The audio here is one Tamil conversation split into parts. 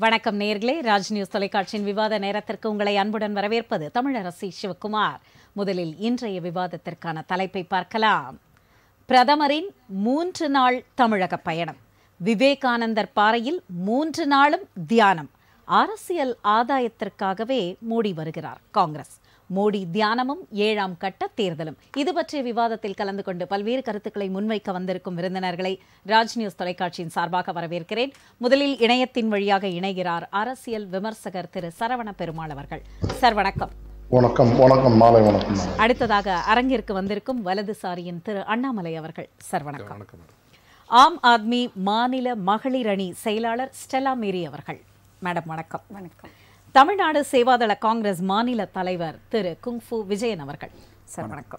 வணக்கம் நேர்களே ராஜ் நியூஸ் தொலைக்காட்சியின் விவாத நேரத்திற்கு உங்களை அன்புடன் வரவேற்பது தமிழரசி சிவகுமார் முதலில் இன்றைய விவாதத்திற்கான தலைப்பை பார்க்கலாம் பிரதமரின் மூன்று நாள் தமிழக பயணம் விவேகானந்தர் பாறையில் மூன்று நாளும் தியானம் அரசியல் ஆதாயத்திற்காகவே மோடி வருகிறார் காங்கிரஸ் மோடி தியானமும் ஏழாம் கட்ட தேர்தலும் இது பற்றிய விவாதத்தில் கலந்து கொண்டு பல்வேறு கருத்துக்களை முன்வைக்க வந்திருக்கும் விருந்தினர்களை ராஜ் நியூஸ் தொலைக்காட்சியின் சார்பாக வரவேற்கிறேன் முதலில் இணையத்தின் வழியாக இணைகிறார் அரசியல் விமர்சகர் திரு சரவண பெருமாள் அவர்கள் சார் வணக்கம் வணக்கம் வணக்கம் மாலை வணக்கம் மாலை அடுத்ததாக அரங்கிற்கு வந்திருக்கும் வலதுசாரியின் திரு அண்ணாமலை அவர்கள் சார் வணக்கம் வணக்கம் மேடம் ஆம் ஆத்மி மாநில மகளிர் அணி செயலாளர் ஸ்டெல்லா மேரி அவர்கள் மேடம் வணக்கம் வணக்கம் தமிழ்நாடு சேவாதள காங்கிரஸ் மாநில தலைவர் திரு குங்ஃபு விஜயன் அவர்கள் சார் வணக்கம்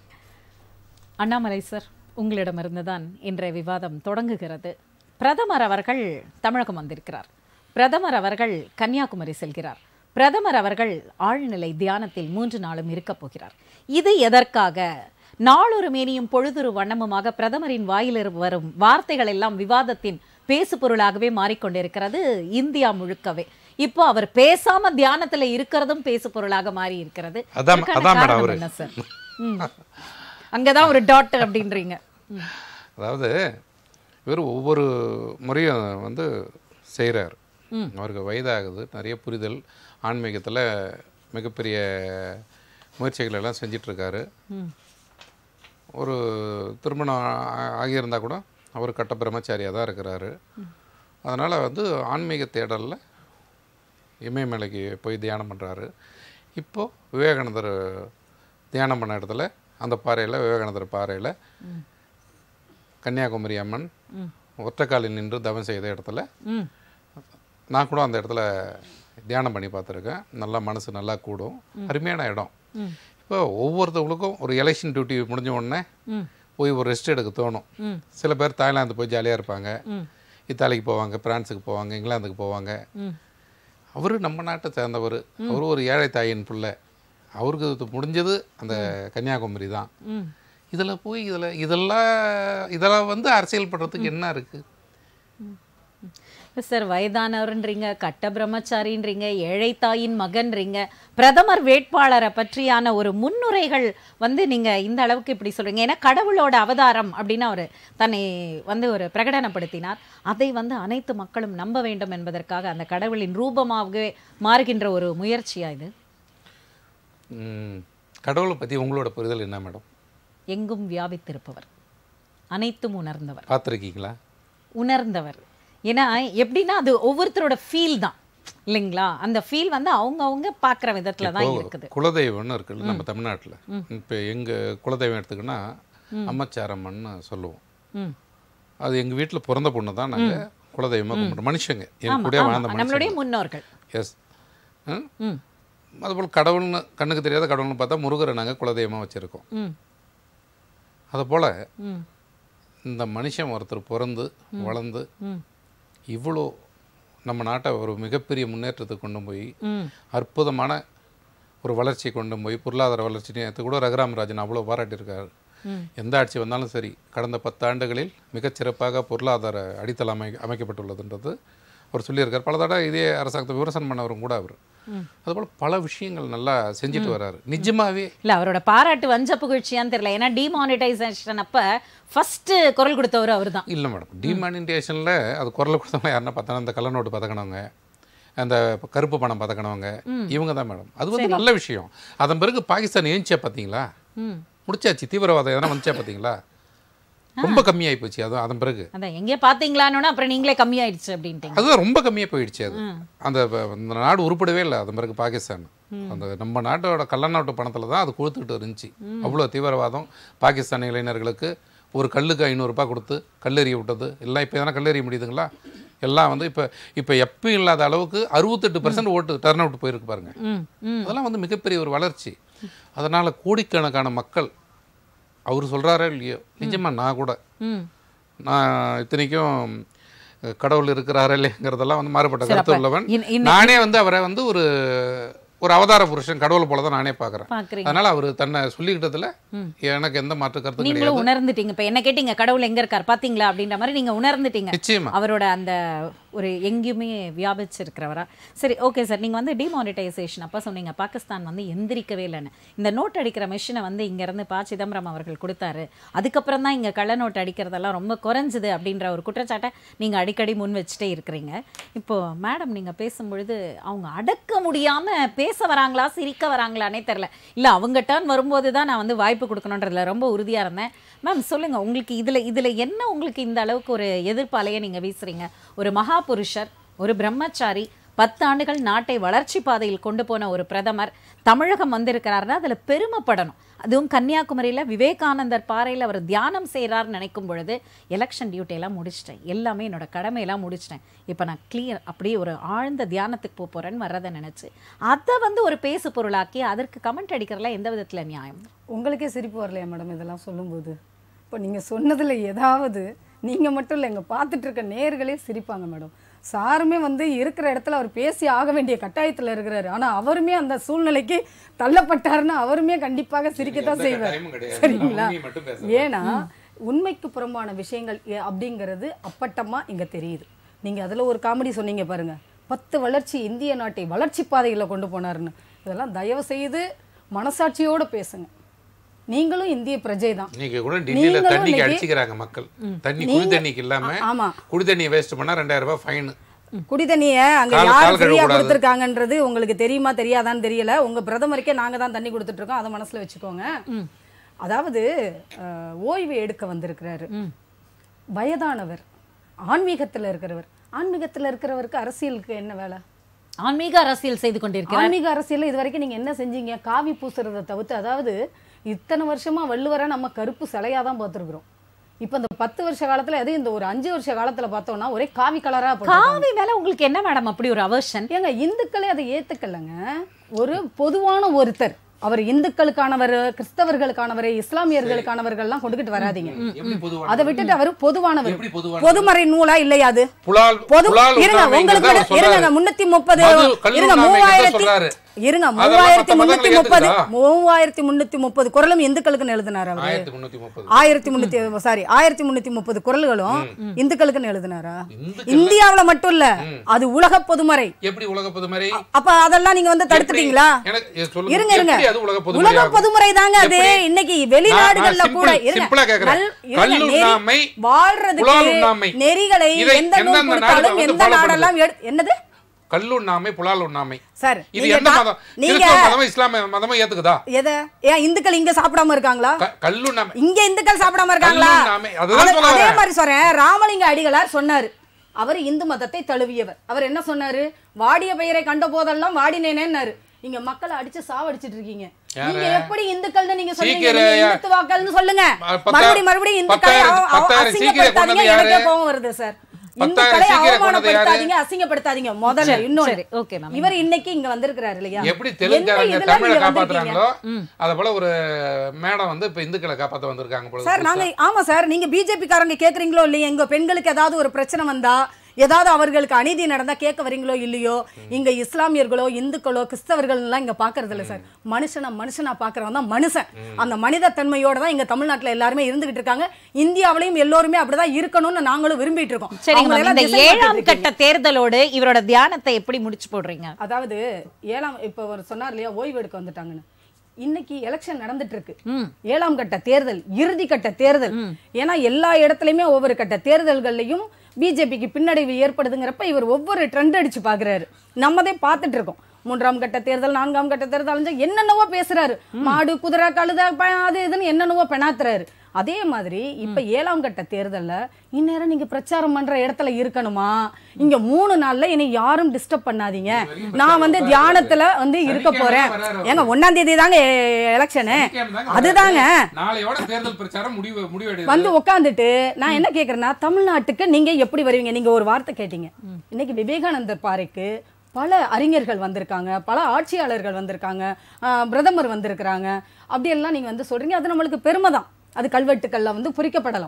அண்ணாமலை சார் உங்களிடமிருந்து தான் இன்றைய விவாதம் தொடங்குகிறது பிரதமர் அவர்கள் தமிழகம் வந்திருக்கிறார் பிரதமர் அவர்கள் கன்னியாகுமரி செல்கிறார் பிரதமர் அவர்கள் ஆழ்நிலை தியானத்தில் மூன்று நாளும் இருக்கப் போகிறார் இது எதற்காக நாளொரு மேனியும் பொழுதொரு வண்ணமுமாக பிரதமரின் வாயிலிரு வரும் வார்த்தைகள் எல்லாம் விவாதத்தின் பேசு பொருளாகவே மாறிக்கொண்டிருக்கிறது இந்தியா முழுக்கவே இப்போ அவர் பேசாம தியானத்துல இருக்கிறதும் பேசு பொருளாக மாறி இருக்கிறது அதான்- இதற்கான அதான் மேடம் காரணம் அவரு. என்ன சார் ம். அங்கதான் ஒரு டாட் அப்படின்றீங்க ம். அதாவது இவர் ஒவ்வொரு முறையும் வந்து செய்கிறார் அவருக்கு வயதாகுது நிறைய புரிதல் ஆன்மீகத்தில் மிகப்பெரிய முயற்சிகள் எல்லாம் செஞ்சிட்ருக்காரு ஒரு திருமணம் ஆ- ஆகியிருந்தா கூட அவர் கட்ட பிரம்மச்சாரியாக தான் இருக்கிறாரு அதனால் வந்து ஆன்மீக தேடலில் இமயமலைக்கு போய் தியானம் பண்ணுறாரு இப்போது விவேகானந்தர் தியானம் பண்ண இடத்துல அந்த பாறையில் விவேகானந்தர் பாறையில் கன்னியாகுமரி அம்மன் ஒற்றைக்காலில் நின்று தவம் செய்த இடத்துல ம். நான் கூட அந்த இடத்துல தியானம் பண்ணி பார்த்துருக்கேன் நல்லா மனசு நல்லா கூடும் அருமையான இடம் இப்போ ஒவ்வொருத்தவங்களுக்கும் ஒரு எலெக்ஷன் டியூட்டி முடிஞ்ச உடனே ம். போய் ஒரு ரெஸ்ட் எடுக்க தோணும் ம். சில பேர் தாய்லாந்து போய் ஜாலியாக இருப்பாங்க ம். இத்தாலிக்கு போவாங்க பிரான்ஸுக்கு போவாங்க இங்கிலாந்துக்கு போவாங்க ம். அவர் நம்ம நாட்டை சேர்ந்தவர் அவர் ஒரு ஏழை தாயின் பிள்ளை அவருக்கு இது முடிஞ்சது அந்த கன்னியாகுமரி தான் ம். இதில் போய் இதில் இதெல்லாம் இதெல்லாம் வந்து அரசியல் பண்ணுறதுக்கு என்ன இருக்குது சார் வயதானவர்ன்றீங்க கட்ட பிரம்மச்சாரின்றீங்க ஏழை தாயின் மகன்றீங்க பிரதமர் வேட்பாளரை பற்றியான ஒரு முன்னுரைகள் வந்து நீங்க இந்த அளவுக்கு இப்படி சொல்றீங்க ஏன்னா கடவுளோட அவதாரம் அப்படின்னு அவர் தன்னை வந்து ஒரு பிரகடனப்படுத்தினார் அதை வந்து அனைத்து மக்களும் நம்ப வேண்டும் என்பதற்காக அந்த கடவுளின் ரூபமாகவே மாறுகின்ற ஒரு முயற்சியா இது ம், கடவுளை பற்றி உங்களோட புரிதல் என்ன மேடம் எங்கும் வியாபித்திருப்பவர் அனைத்தும் உணர்ந்தவர் பார்த்துருக்கீங்களா உணர்ந்தவர் ஏன்னா எப்படின்னா அது ஒவ்வொருத்தரோட ஃபீல் தான் இல்லைங்களா அந்த ஃபீல் வந்து அவங்க அவங்க பார்க்குற விதத்துல தான் இருக்குது குலதெய்வம்னு இருக்குல்ல நம்ம தமிழ்நாட்டில் இப்போ எங்கள் குலதெய்வம் எடுத்துக்கினா அம்மச்சாரம்மன்னு சொல்லுவோம் ம் அது எங்கள் வீட்டில் பிறந்த பொண்ணு தான் நாங்கள் குலதெய்வமாக கும்பிட்றோம் மனுஷங்க என் கூட வாழ்ந்த ஆமா, நம்மளுடைய மனுஷங்க முன்னோர்கள் எஸ் ம் அதுபோல் கடவுள்னு கண்ணுக்கு தெரியாத கடவுள்னு பார்த்தா முருகரை நாங்கள் குலதெய்வமாக வச்சுருக்கோம் ம் அதுபோல் ம் இந்த மனுஷன் ஒருத்தர் பிறந்து வளர்ந்து ம் இவ்வளோ நம்ம நாட்டை ஒரு மிகப்பெரிய முன்னேற்றத்துக்கு கொண்டு போய் ம் அற்புதமான ஒரு வளர்ச்சி கொண்டு போய் பொருளாதார வளர்ச்சி நேற்று கூட ரகுராமராஜன் அவ்வளோ பாராட்டியிருக்காரு ம். எந்த ஆட்சி வந்தாலும் சரி கடந்த பத்தாண்டுகளில் மிகச்சிறப்பாக பொருளாதார அடித்தளம் அமை அமைக்கப்பட்டுள்ளதுன்றது அவர் சொல்லியிருக்கார் பல தடவை இதே அரசாங்கத்தை விமர்சனம் பண்ணவரும் கூட அவர் அதுபோல் பல விஷயங்கள் நல்லா செஞ்சுட்டு வர்றாரு நிஜமாவே இல்ல அவரோட பாராட்டு வஞ்ச புகழ்ச்சியான்னு தெரியல ஏன்னா டிமானிட்டைசேஷன் அப்ப ஃபர்ஸ்ட் குரல் கொடுத்தவர் அவர்தான் இல்லை மேடம் டிமானிட்டேஷனில் அது குரல் கொடுத்தவங்க யாருன்னா பார்த்தா அந்த கள்ள நோட்டு பதக்கினவங்க அந்த கருப்பு பணம் பதக்கினவங்க இவங்க தான் மேடம் அது வந்து நல்ல விஷயம் அதன் பிறகு பாகிஸ்தான் ஏஞ்சியா பார்த்தீங்களா ம் முடிச்சாச்சு தீவிரவாதம் எதனா வந்துச்சா பார்த்தீங்களா ரொம்ப கம்மியாகி போச்சு அது அதன் பிறகு அதான் எங்கே பார்த்தீங்களான்னு அப்புறம் நீங்களே கம்மியாயிடுச்சு அப்படின்ட்டீங்க அதுதான் ரொம்ப கம்மியாக போயிடுச்சு அது அந்த ப- அந்த நாடு உருப்படவே இல்லை அதன் பிறகு பாகிஸ்தான் அந்த நம்ம நாட்டோட கள்ள நாட்டு பணத்தில் தான் அது கொடுத்துக்கிட்டு இருந்துச்சு அவ்வளோ தீவிரவாதம் பாகிஸ்தானி இளைஞர்களுக்கு ஒரு கல்லுக்கு ஐநூறுரூபா கொடுத்து கல்லெறிய விட்டது எல்லாம் இப்போ எதனா கல்லெறிய முடியுதுங்களா எல்லாம் வந்து இப்போ இப்போ எப்பயும் இல்லாத அளவுக்கு அறுபத்தெட்டு பர்சன்ட் ஓட்டு டர்ன் அவுட் போயிருக்கு பாருங்க ம் ம் அதெல்லாம் வந்து மிகப்பெரிய ஒரு வளர்ச்சி அதனால் கோடிக்கணக்கான மக்கள் அவர் சொல்கிறாரோ இல்லையோ நிஜமா நான் கூட ம் நான் இத்தனைக்கும் அஹ், கடவுள் இருக்கிறாரா இல்லைங்கிறதெல்லாம் வந்து மாறுபட்ட சரி, கருத்து அப்ப உள்ளவன் இன்- இன்ன- நானே வந்து அவரை வந்து ஒரு ஒரு அவதார புருஷன் கடவுள் போல தான் நானே பார்க்குறேன் பார்க்குறீங்க அதனால அவர் தன்னை சொல்லிக்கிட்டதுல எனக்கு எந்த மாற்று கருத்தும் கிடையாது நீங்களும் உணர்ந்துட்டீங்க இப்ப என்ன கேட்டீங்க கடவுள் எங்க இருக்கார் பாத்தீங்களா அப்படின்ற மாதிரி நீங்க உணர்ந்துட்டீங்க நிச்சயமா அவரோட அந்த ஒரு எங்கேயுமே வியாபிச்சிருக்கிறவரா சரி ஓகே சார் நீங்கள் வந்து டிமானிட்டைசேஷன் அப்போ சொன்னீங்க பாகிஸ்தான் வந்து எந்திரிக்கவே இல்லைன்னு இந்த நோட் அடிக்கிற மிஷினை வந்து இங்கேருந்து ப சிதம்பரம் அவர்கள் கொடுத்தாரு அதுக்கப்புறம் தான் இங்கே கள்ள நோட் அடிக்கிறதெல்லாம் ரொம்ப குறைஞ்சுது அப்படின்ற ஒரு குற்றச்சாட்டை நீங்கள் அடிக்கடி முன் வச்சுட்டே இருக்கிறீங்க இப்போ மேடம் நீங்கள் பேசும்பொழுது அவங்க அடக்க முடியாமல் பேச வராங்களா சிரிக்க வராங்களானே தெரில இல்லை அவங்க டர்ன் வரும்போது தான் நான் வந்து வாய்ப்பு கொடுக்கணுன்றதுல ரொம்ப உறுதியாக இருந்தேன் மேம் சொல்லுங்கள் உங்களுக்கு இதில் இதில் என்ன உங்களுக்கு இந்த அளவுக்கு ஒரு எதிர்ப்பாலையை நீங்கள் வீசுறீங்க ஒரு மகாபுருஷர் ஒரு பிரம்மச்சாரி பத்து ஆண்டுகள் நாட்டை வளர்ச்சி பாதையில் கொண்டு போன ஒரு பிரதமர் தமிழகம் வந்திருக்கிறாருன்னா அதில் பெருமைப்படணும் அதுவும் கன்னியாகுமரியில் விவேகானந்தர் பாறையில் அவர் தியானம் செய்கிறாருன்னு நினைக்கும் பொழுது எலெக்ஷன் டியூட்டியெல்லாம் முடிச்சிட்டேன் எல்லாமே என்னோட கடமையெல்லாம் முடிச்சிட்டேன் இப்போ நான் கிளியர் அப்படியே ஒரு ஆழ்ந்த தியானத்துக்கு போக போகிறேன்னு வர்றதை நினச்சி அதை வந்து ஒரு பேசு பொருளாக்கி அதற்கு கமெண்ட் அடிக்கிறதுல எந்த விதத்தில் நியாயம் உங்களுக்கே சிரிப்பு வரலையா மேடம் இதெல்லாம் சொல்லும்போது இப்போ நீங்கள் சொன்னதில் ஏதாவது நீங்கள் மட்டும் இல்லை இங்கே பார்த்துட்டு இருக்க நேர்களே சிரிப்பாங்க மேடம் சாருமே வந்து இருக்கிற இடத்துல அவர் பேசி ஆக வேண்டிய கட்டாயத்தில் இருக்கிறாரு ஆனால் அவருமே அந்த சூழ்நிலைக்கு தள்ளப்பட்டாருன்னா அவருமே கண்டிப்பாக சிரிக்கத்தான் எந்த செய்வார் கட்டாயமும் கிடையாது. சரிங்களா உண்மையை மட்டும் பேசுறேன். ஏன்னா உண்மைக்கு புறம்பான விஷயங்கள் எ- அப்படிங்கிறது அப்பட்டமாக இங்கே தெரியுது நீங்கள் அதில் ஒரு காமெடி சொன்னீங்க பாருங்க பத்து வளர்ச்சி இந்திய நாட்டை வளர்ச்சி பாதையில் கொண்டு போனாருன்னு இதெல்லாம் தயவு செய்து மனசாட்சியோட பேசுங்க நீங்களும் இந்திய பிரஜை தான் நீங்க கூட டெல்லியில நீங்களும் தண்ணிக்கு இன்னைக்கு- அடிச்சுக்கிறாங்க மக்கள் தண்ணி குடி நீங்க- தண்ணிக்கு இல்லாம ஆ- ஆமா. குடி தண்ணியை வேஸ்ட் பண்ணா ரெண்டாயிரம் ரூபாய் ஃபைன் குடி தண்ணியை அங்க கால் யார் கால் ஃப்ரீயா கழுவக்கூடாது. கொடுத்துருக்காங்கன்றது உங்களுக்கு தெரியுமா தெரியாதான்னு தெரியல உங்க பிரதமருக்கே நாங்க தான் தண்ணி கொடுத்துட்டு இருக்கோம் அதை மனசுல வச்சுக்கோங்க அதாவது அஹ், ஓய்வு எடுக்க வந்திருக்கிறாரு வயதானவர் ஆன்மீகத்துல இருக்கிறவர் ஆன்மீகத்துல இருக்கிறவருக்கு அரசியலுக்கு என்ன வேலை ஆன்மீக அரசியல் செய்து கொண்டிருக்கிறார் ஆன்மீக அரசியல்ல இது வரைக்கும் நீங்க என்ன செஞ்சீங்க காவி பூசுறதை தவிர்த்து அதாவது இத்தனை வருஷமா வள்ளுவரை நம்ம கருப்பு சிலையா தான் பார்த்துருக்குறோம் இப்போ இந்த பத்து வருஷ காலத்துல அது இந்த ஒரு அஞ்சு வருஷ காலத்துல பார்த்தோம்னா ஒரே காவி கலரா போட்டு காவி மேல உங்களுக்கு என்ன மேடம் அப்படி ஒரு அவர்ஷன் ஏங்க இந்துக்களே அதை ஏத்துக்கலங்க ஒரு பொதுவான ஒருத்தர் அவர் இந்துக்களுக்கானவர் கிறிஸ்தவர்களுக்கானவர் இஸ்லாமியர்களுக்கானவர்கள்லாம் கொண்டுகிட்டு வராதீங்க எப்படி பொதுவான அதை விட்டுட்டு அவர் பொதுவானவர் எப்படி பொதுவான பொதுமறை நூலா இல்லையா அது புலால் பொது புலால் இருங்க உண்ணாமைங்கிறத உங்களுக்கு அவர் இருங்க சொல்றாரு. முன்னூத்தி முப்பது மது, கல் இருங்க உண்ணாமைங்கிறத மூவாயிரத்தி சொல்றாரு. இருங்க அதெல்லாம் மூவாயிரத்தி மத்த முன்னூத்தி மதங்கள் முப்பது ஏத்துக்குதா? மூவாயிரத்தி முன்னூத்தி முப்பது குரலும் இந்துக்களுக்குன்னு எழுதினார் அவரு ஆயிரத்தி முன்னூத்தி முப்பது ஆயிரத்தி முன்னூத்தி சாரி ஆயிரத்தி முன்னூத்தி முப்பது குரல்களும் இந்துக்களுக்குன்னு எழுதினாரா இந்துக்கள் இந்தியாவுல மட்டும் இல்ல அது உலக பொதுமறை எப்படி உலக பொதுமறை அப்ப அதெல்லாம் நீங்க வந்து தடுத்துட்டீங்களா எனக்கு எ, சொல்லுங்க. இருங்க இருங்க எப்படி அது உலக பொதுமறை உலக ஆகும்? பொதுமுறை தாங்க அது எப்படி? இன்னைக்கு வெளிநாடுகள்ல நான் கூட simple- இருங்க simple ஆ கேக்குறேன். நல்- இருங்க, கல் நெறி- உண்ணாமை, வாழ்றதுக்கு புலால் உண்ணாமை. நெறிகளை இதை எந்த நூல் எந்தெந்த கொடுத்தாலும் நாடுகள் வந்து எந்த follow நாடெல்லாம் எடு- என்னது கல்லுண்ணாமை புலால் உண்ணாமை சார் இது நீங்க எந்த தா- மதம் நீங்க கிறிஸ்தவ மதமும் இஸ்லாமிய மதமும் ஏத்துக்குதா எதை ஏன் இந்துக்கள் இங்க சாப்பிடாம இருக்காங்களா க- கல்லுண்ணாமை இங்க இந்துக்கள் சாப்பிடாம இருக்காங்களா கல்லுண்ணாமை, அதுதான் அது- சொல்ல அதே வரேன். மாதிரி சொல்றேன் ராமலிங்க அடிகளார் சொன்னாரு அவர் இந்து மதத்தை தழுவியவர் அவர் என்ன சொன்னாரு வாடிய பெயரை கண்ட போதெல்லாம் வாடினேனேன்னாரு இங்க மக்களை அடிச்சு சாவடிச்சிட்டு இருக்கீங்க நீங்க எப்படி இந்துக்கள்னு நீங்க சொல்லுங்க சீக்கிரம் நீங்க இந்துத்துவாக்கள்னு சொல்லுங்க பத்தா- மறுபடியும் மறுபடியும் இந்துக்களை பத்தாயிரம் அவ- அவ- பத்தாயிரம் சீக்கிரம் அசிங்கப்படுத்தாதீங்க கொண்டது எனக்கே யாரு? கோவம் வருது சார் பத்தாயிரம் இந்துக்களை சீக்கிரம் கொண்டது யாரு? அவமானப்படுத்தாதீங்க அசிங்கப்படுத்தாதீங்க முதல்ல சரி, இன்னொரு okay, ma'am. இவர் இன்னைக்கு இங்க வந்திருக்கிறாரு இல்லையா எப்படி எந்த தெலுங்குக்காரங்க இதுல தமிழை நீங்க காப்பாத்துறாங்களோ அத போல ஒரு மேடம் வந்து இப்ப இந்துக்களை காப்பாத்த வந்திருக்காங்க போல சார் நாங்க ஆமா சார் நீங்க பிஜேபி காரங்க கேக்குறீங்களோ இல்லையா எங்க பெண்களுக்கு ஏதாவது ஒரு பிரச்சனை வந்தா ஏதாவது அவர்களுக்கு அநீதி நடந்தா கேட்க வரீங்களோ இல்லையோ இங்க இஸ்லாமியர்களோ இந்துக்களோ கிறிஸ்தவர்கள் எல்லாம் இங்க பாக்குறது இல்ல சார் மனுஷனா மனுஷனா பாக்குறவன் தான் மனுஷன் அந்த மனித தன்மையோட தான் இங்க தமிழ்நாட்டுல எல்லாருமே இருந்துகிட்டு இருக்காங்க இந்தியாவிலையும் எல்லோருமே அப்படிதான் இருக்கணும்னு நாங்களும் விரும்பிட்டு இருக்கோம் சரிங்க அவங்களை மேம் எல்லாம் இந்த திசை ஏழாம் மாத்திட்டு கட்ட தேர்தலோடு இவரோட தியானத்தை எப்படி முடிச்சு போடுறீங்க அதாவது ஏழாம் இப்ப ஒரு சொன்னார் இல்லையா ஓய்வு எடுக்க வந்துட்டாங்கன்னு இன்னைக்கு எலெக்ஷன் நடந்துட்டு இருக்கு ஏழாம் கட்ட தேர்தல் இறுதி கட்ட தேர்தல் ஏன்னா எல்லா இடத்துலயுமே ஒவ்வொரு கட்ட தேர்தல்கள்லயும் பிஜேபிக்கு பின்னடைவு ஏற்படுதுங்கிறப்ப இவர் ஒவ்வொரு ட்ரெண்ட் அடிச்சு பாக்குறாரு நம்மதே பார்த்துட்டு இருக்கோம் மூன்றாம் கட்ட தேர்தல் நான்காம் கட்ட தேர்தல் அலைஞ்சா என்னென்னவோ பேசுறாரு மாடு குதிரை கழுத ப- அது இதுன்னு என்னென்னவோ பெணாத்துறாரு அதே மாதிரி இப்ப ஏழாம் கட்ட தேர்தல்ல இந்நேரம் நீங்க பிரச்சாரம் பண்ற இடத்துல இருக்கணுமா இங்க மூணு நாள்ல என்னை யாரும் டிஸ்டர்ப் பண்ணாதீங்க நான் வந்து தியானத்துல வந்து இருக்க போறேன் ஏங்க ஒன்னாம் தேதி தாங்க எலெக்ஷனு அதுதாங்க நாளையோட தேர்தல் பிரச்சாரம் முடிவு முடிவடையுது வந்து உட்காந்துட்டு நான் என்ன கேக்குறேன்னா தமிழ்நாட்டுக்கு நீங்க எப்படி வருவீங்க நீங்க ஒரு வார்த்தை கேட்டீங்க இன்னைக்கு விவேகானந்தர் பாறைக்கு பல அறிஞர்கள் வந்திருக்காங்க பல ஆட்சியாளர்கள் வந்திருக்காங்க ஆஹ் பிரதமர் வந்திருக்கிறாங்க அப்படியெல்லாம் நீங்க வந்து சொல்றீங்க அது நம்மளுக்கு பெருமை தான் அது கல்வெட்டுக்கள்ல வந்து பொறிக்கப்படலாம்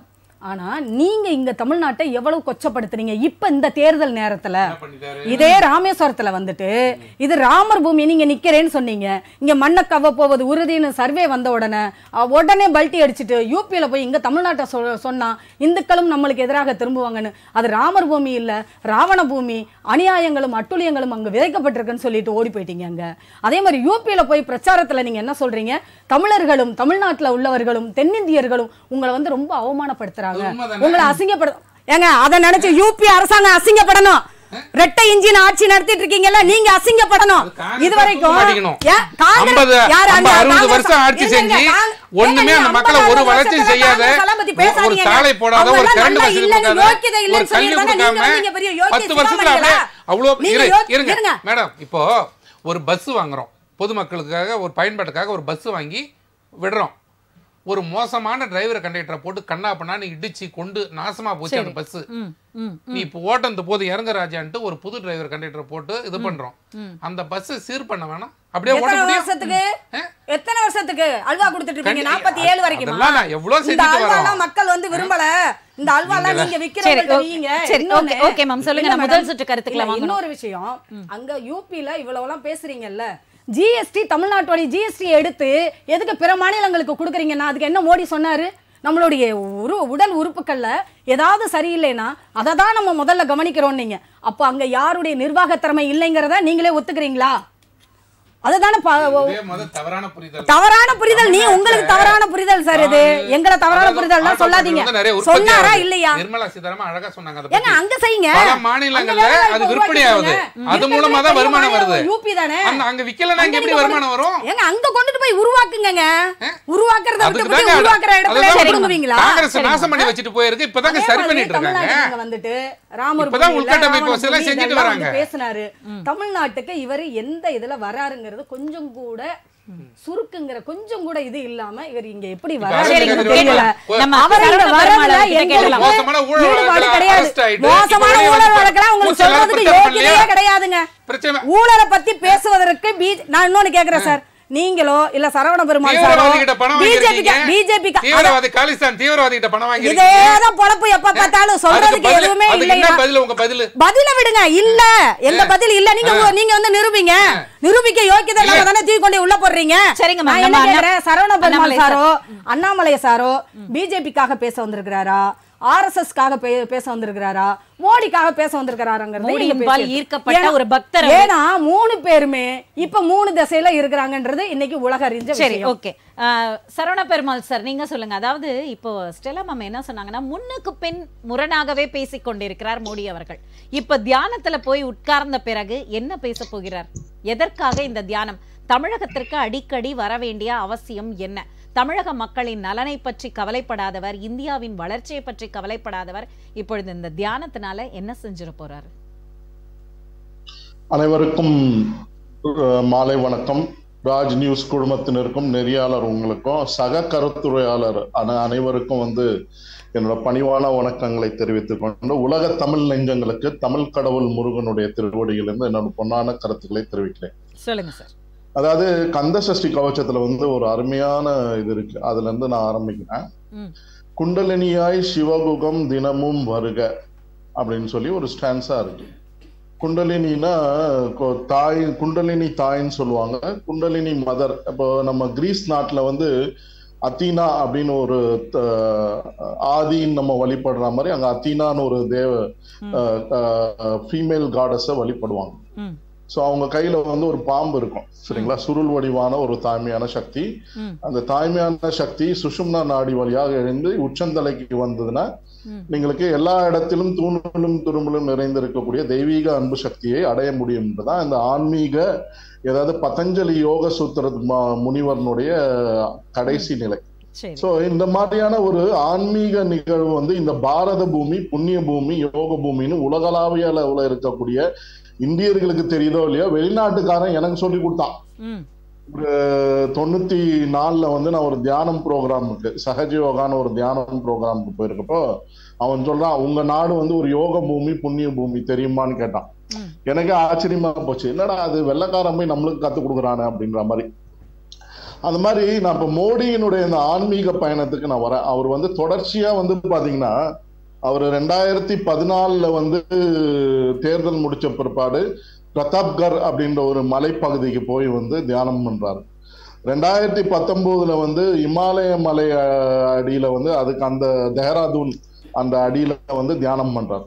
ஆனா நீங்க இங்க தமிழ்நாட்டை எவ்வளவு கொச்சப்படுத்துறீங்க இப்ப இந்த தேர்தல் நேரத்துல பண்ணிட்டாரு? இதே ராமேஸ்வரத்துல வந்துட்டு இது ராமர் பூமி நீங்க நிக்கிறேன்னு சொன்னீங்க இங்க மண்ணை கவ போவது உறுதின்னு சர்வே வந்த உடனே அஹ், உடனே பல்ட்டி அடிச்சிட்டு யூபியில போய் இங்க தமிழ்நாட்டை சொ- சொன்னா இந்துக்களும் நம்மளுக்கு எதிராக திரும்புவாங்கன்னு அது ராமர் பூமி இல்ல ராவண பூமி அநியாயங்களும் அட்டுழியங்களும் அங்க விதைக்கப்பட்டிருக்குன்னு சொல்லிட்டு ஓடி போயிட்டீங்க அங்க அதே மாதிரி யூபியில போய் பிரச்சாரத்துல நீங்க என்ன சொல்றீங்க தமிழர்களும் தமிழ்நாட்டுல உள்ளவர்களும் தென்னிந்தியர்களும் உங்களை வந்து ரொம்ப அவமானப்படுத்துறாங்க அது உண்மைதானே? உங்களை அசிங்கப்படு ஏங்க அதை நினைச்சு யூபி அரசாங்கம் அசிங்கப்படணும் ரெட்டை இன்ஜின் ஆட்சி நடத்திட்டு இருக்கீங்கல்ல நீங்க அசிங்கப்படணும் அது காங்கிரஸ் இது வரைக்கும் மாட்டிக்கணும். ஏன், காங்கிரஸ்- 50 யாரு அந்த 50, 60 காங்கிரஸ் வருஷம் ஆட்சி இருங்க, செஞ்சு காங்க- ஒண்ணுமே ஏங்க, அந்த நீங்க மக்களை 50 ஒரு வளர்ச்சியும் வருஷத்துல செய்யாத, காங்கிரஸ் எல்லாம் பத்தி ஒரு- ஒரு பேசாதீங்க. சாலை போடாத, ஒரு அவங்க கரண்ட் நல்லா வசதி இல்லைன்னு கொடுக்காத, யோக்கியதை இல்லைன்னு ஒரு கல்வி சொல்லியிருந்தாங்க. நீங்க கொடுக்காம, நீங்க பெரிய யோக்கிய பத்து வருஷத்துல சிகாமணிகளா? அப்படியே அவ்வளோ நீங்க இரு, யோக்கி- இருங்க இருங்க. மேடம் இப்போ ஒரு பஸ் வாங்குறோம் பொதுமக்களுக்காக ஒரு பயன்பாட்டுக்காக ஒரு பஸ் வாங்கி விடுறோம் ஒரு மோசமான டிரைவர் கண்டக்டரை போட்டு கண்ணா பண்ணான்னு இடிச்சு கொண்டு நாசமா போச்சு அந்த பஸ் ம், ம். நீ இப்போ ஓட்டந்த போது இறங்க ராஜான்ட்டு ஒரு புது டிரைவர் கண்டக்டரை போட்டு இது பண்றோம் அந்த பஸ் சீர் பண்ண வேணாம் அப்படியே ஓட்ட எத்தனை முடியும் வருஷத்துக்கு ஆ? எத்தனை வருஷத்துக்கு அல்வா கொடுத்துட்டு இருப்பீங்க கண்டி- நாற்பத்தி ஏழு வரைக்கும் அதெல்லாம் நான் எவ்வளவு இந்த செஞ்சுட்டு அல்வாலாம் வரோம். மக்கள் வந்து விரும்பல இந்த அல்வாலாம் நீங்க சரி, விக்கிறவங்க ஓகே. நீங்க சரி, இன்னொன்னு- ஓகே, ஓகே, மேம். சொல்லுங்க, இல்ல நான் முதல் மேடம். சுற்று கருத்துக்களை இல்ல, வாங்கணும். இன்னொரு விஷயம் அங்க யூபில இவ்வளவுலாம் பேசுறீங்கல்ல ஜிஎஸ்டி தமிழ்நாட்டோட ஜிஎஸ்டி எடுத்து எதுக்கு பிற மாநிலங்களுக்கு கொடுக்குறீங்கன்னா அதுக்கு என்ன மோடி சொன்னாரு நம்மளுடைய உரு உடல் உறுப்புகள்ல ஏதாவது சரியில்லைன்னா அதை தான் நம்ம முதல்ல கவனிக்கிறோம் நீங்க அப்போ அங்க யாருடைய நிர்வாக திறமை இல்லைங்கிறத நீங்களே ஒத்துக்கிறீங்களா அதுதானே ப- இதே முத தவறான புரிதல் தவறான புரிதல் நீ உங்களுக்கு தவறான புரிதல் சார் இது எங்களை தவறான புரிதல்லாம் சொல்லாதீங்க வந்து நிறைய உற்பத்தி சொன்னாரா ஆகுது. இல்லையா நிர்மலா சீதாராமன் அழகா சொன்னாங்க அதை ஏங்க பத்தி. அங்க செய்யுங்க பல அங்க மாநிலங்கள்ல வேலை அது வாய்ப்பு விற்பனை ஆகுது உருவாக்கிக்கோங்க. அது மூலமா தான் இருக்கிறதுலே வருமானம் பெரிய வருது மாநிலம் யூபி தானே அந்த அங்க விக்கலன்னா இங்க அங்க எப்படி நீங்க வருமானம் வரும் ஏங்க அங்க கொண்டுட்டு போய் உருவாக்குங்க உருவாக்குறத அதுக்கு விட்டு தாங்க உருவாக்குற இடத்துல அதுதான் கொடுங்குவீங்களா காங்கிரஸ் நாசம் பண்ணி வச்சுட்டு போயிருக்கு இப்பதாங்க அதே சரி மாதிரி பண்ணிட்டு இருக்காங்க தமிழ்நாட்டுல வந்துட்டு ராமர் இப்பதான் பூமியில, உள்கட்டமைப்பு ராவண வசதியெல்லாம் பூமி செஞ்சுட்டு இதெல்லாம் வராங்க. வந்து பேசினாரு தமிழ்நாட்டுக்கு இவர் எந்த இதுல வராருங்கிறது கொஞ்சம் கூட சுருக்குங்கிற கொஞ்சம் கூட இது இல்லாம இவர் இங்க எப்படி இப்ப வராருங்கிறது அரசியல் சரிங்க, கட்சிகள் தெரியல ஒரு- நம்ம அவர் இங்க சரவண வரதுல பெருமாள் கிட்ட எங்களுக்கு கேட்கலாம். மோசமான ஊழல் ஈடுபாடு வழக்குல கிடையாது arrest ஆயிட்டு, மோசமான இப்ப வெளியே ஊழல் வந்து வழக்கெல்லாம் உங்களுக்கு ஊழல் சொல்றதுக்கு பிரச்சனை யோகியதையே பண்ணலையா? கிடையாதுங்க பிரச்சனை ஊழலை பத்தி பேசுவதற்கு பி- நான் இன்னொன்னு கேக்குறேன் சார் நீங்களோ இல்ல சரவண பெருமாள் சாரோ தீவிரவாதி கிட்ட பணம் பிஜேபி வாங்கிருக்கீங்க பிஜேபி தீவிரவாதி காலிஸ்தான் தீவிரவாதி கிட்ட பணம் வாங்கிருக்கீங்க இதேதான் பொழப்பு எப்ப பார்த்தாலும் சொல்றதுக்கு அதுக்கு பதில் எதுவுமே அதுக்கு இல்லையா என்ன பதில் உங்க பதில் பதில விடுங்க இல்ல எந்த பதில் இல்ல நீங்க உங்க- நீங்க வந்து நிரூபிங்க நிரூபிக்க யோக்கியதை இல்லாம தானே தூக்கி கொண்டு உள்ள போடுறீங்க சரிங்க, மேம். நான் நம்ம என்ன அண்ணா- கேக்குறேன் சரவண பெருமாள் அண்ணாமலை சாரோ அண்ணாமலை சாரோ பிஜேபிக்காக பேச வந்திருக்கிறாரா ஆர்எஸ்எஸ்க்காக பேச வந்திருக்கிறாரா மோடிக்காக பேச வந்திருக்கிறாராங்கிறது மோடியின் இங்க பால் பேசியிருக்கு. ஈர்க்கப்பட்ட ஏன்னா- ஒரு பக்தர் அவர். ஏன்னா மூணு பேருமே இப்ப மூணு திசையில இருக்கிறாங்கன்றது இன்னைக்கு உலக அறிஞ்ச சரி விஷயம் ஓகே சரவண பெருமாள் சார் நீங்க சொல்லுங்க அதாவது இப்போ ஸ்டெல்லா மேம் என்ன சொன்னாங்கன்னா முன்னுக்கு பின் முரணாகவே பேசிக் கொண்டிருக்கிறார் மோடி அவர்கள் இப்ப தியானத்துல போய் உட்கார்ந்த பிறகு என்ன பேச போகிறார் எதற்காக இந்த தியானம் தமிழகத்திற்கு அடிக்கடி வர வேண்டிய அவசியம் என்ன தமிழக மக்களின் நலனை பற்றி கவலைப்படாதவர் இந்தியாவின் வளர்ச்சியை பற்றி கவலைப்படாதவர் இப்பொழுது இந்த தியானத்தினால என்ன செஞ்சிட போறாரு அனைவருக்கும் அஹ், மாலை வணக்கம் ராஜ் நியூஸ் குழுமத்தினருக்கும் நெறியாளர் உங்களுக்கும் சக கருத்துரையாளர் அன- அனைவருக்கும் வந்து என்னோட பணிவான வணக்கங்களை தெரிவித்துக் கொண்டு உலக தமிழ் நெஞ்சங்களுக்கு தமிழ் கடவுள் முருகனுடைய திருவடியிலிருந்து என்னோட பொன்னான கருத்துக்களை தெரிவிக்கிறேன் சொல்லுங்க சார் அதாவது கந்த சஷ்டி கவச்சத்துல வந்து ஒரு அருமையான இது இருக்கு அதுல இருந்து நான் ஆரம்பிக்கிறேன் ம். குண்டலினியாய் சிவகுகம் தினமும் வருக அப்படின்னு சொல்லி ஒரு ஸ்டான்ஸா இருக்கு குண்டலினினா கொ- தாய் குண்டலினி தாய்ன்னு சொல்லுவாங்க குண்டலினி மதர் இப்போ நம்ம கிரீஸ் நாட்டுல வந்து அத்தீனா அப்படின்னு ஒரு த- ஆதின்னு நம்ம வழிபடுற மாதிரி அங்க அத்தீனான்னு ஒரு தேவ ஃபீமேல் காடஸை வழிபடுவாங்க ம் ஸோ அவங்க கையில வந்து ஒரு பாம்பு இருக்கும் சரிங்களா சுருள் வடிவான ஒரு தாய்மையான சக்தி ம். அந்த தாய்மையான சக்தி சுஷும்னா நாடி வழியாக எழுந்து உச்சந்தலைக்கு வந்ததுன்னா ம். நீங்களுக்கு எல்லா இடத்திலும் தூணிலும் துரும்பிலும் நிறைந்திருக்கக்கூடிய தெய்வீக அன்பு சக்தியை அடைய முடியும் தான் இந்த ஆன்மீக ஏதாவது பதஞ்சலி யோக சூத்திர ம- முனிவர்னுடைய கடைசி நிலை சரி சோ இந்த மாதிரியான ஒரு ஆன்மீக நிகழ்வு வந்து இந்த பாரத பூமி புண்ணிய பூமி யோக பூமின்னு உலகளாவிய அளவுல இருக்கக்கூடிய இந்தியர்களுக்கு தெரியுதோ இல்லையோ வெளிநாட்டுக்காரன் எனக்கு சொல்லி கொடுத்தான் ம் ஒரு தொண்ணூத்தி நாலுல வந்து நான் ஒரு தியானம் ப்ரோக்ராமுக்கு சகஜ யோகான்னு ஒரு தியானம் ப்ரோக்ராமுக்கு போயிருக்கப்போ அவன் சொல்றான் உங்க நாடு வந்து ஒரு யோக பூமி புண்ணிய பூமி தெரியுமான்னு கேட்டான் ம். எனக்கு ஆச்சரியமா போச்சு என்னடா அது வெள்ளக்காரன் போய் நம்மளுக்கு கத்து கொடுக்குறானே அப்படின்ற மாதிரி அந்த மாதிரி நான் இப்போ மோடியினுடைய இந்த ஆன்மீக பயணத்துக்கு நான் வரேன் அவர் வந்து தொடர்ச்சியா வந்து பாத்தீங்கன்னா அவர் ரெண்டாயிரத்தி பதினாலுல வந்து தேர்தல் முடிச்ச பிற்பாடு பிரதாப்கர் அப்படின்ற ஒரு மலைப்பகுதிக்கு போய் வந்து தியானம் பண்றாரு ரெண்டாயிரத்தி பத்தொன்பதுல வந்து இமாலய மலை அஹ், அடியில வந்து அதுக்கு அந்த தேஹ்ராதூன் அந்த அடியில வந்து தியானம் பண்றாரு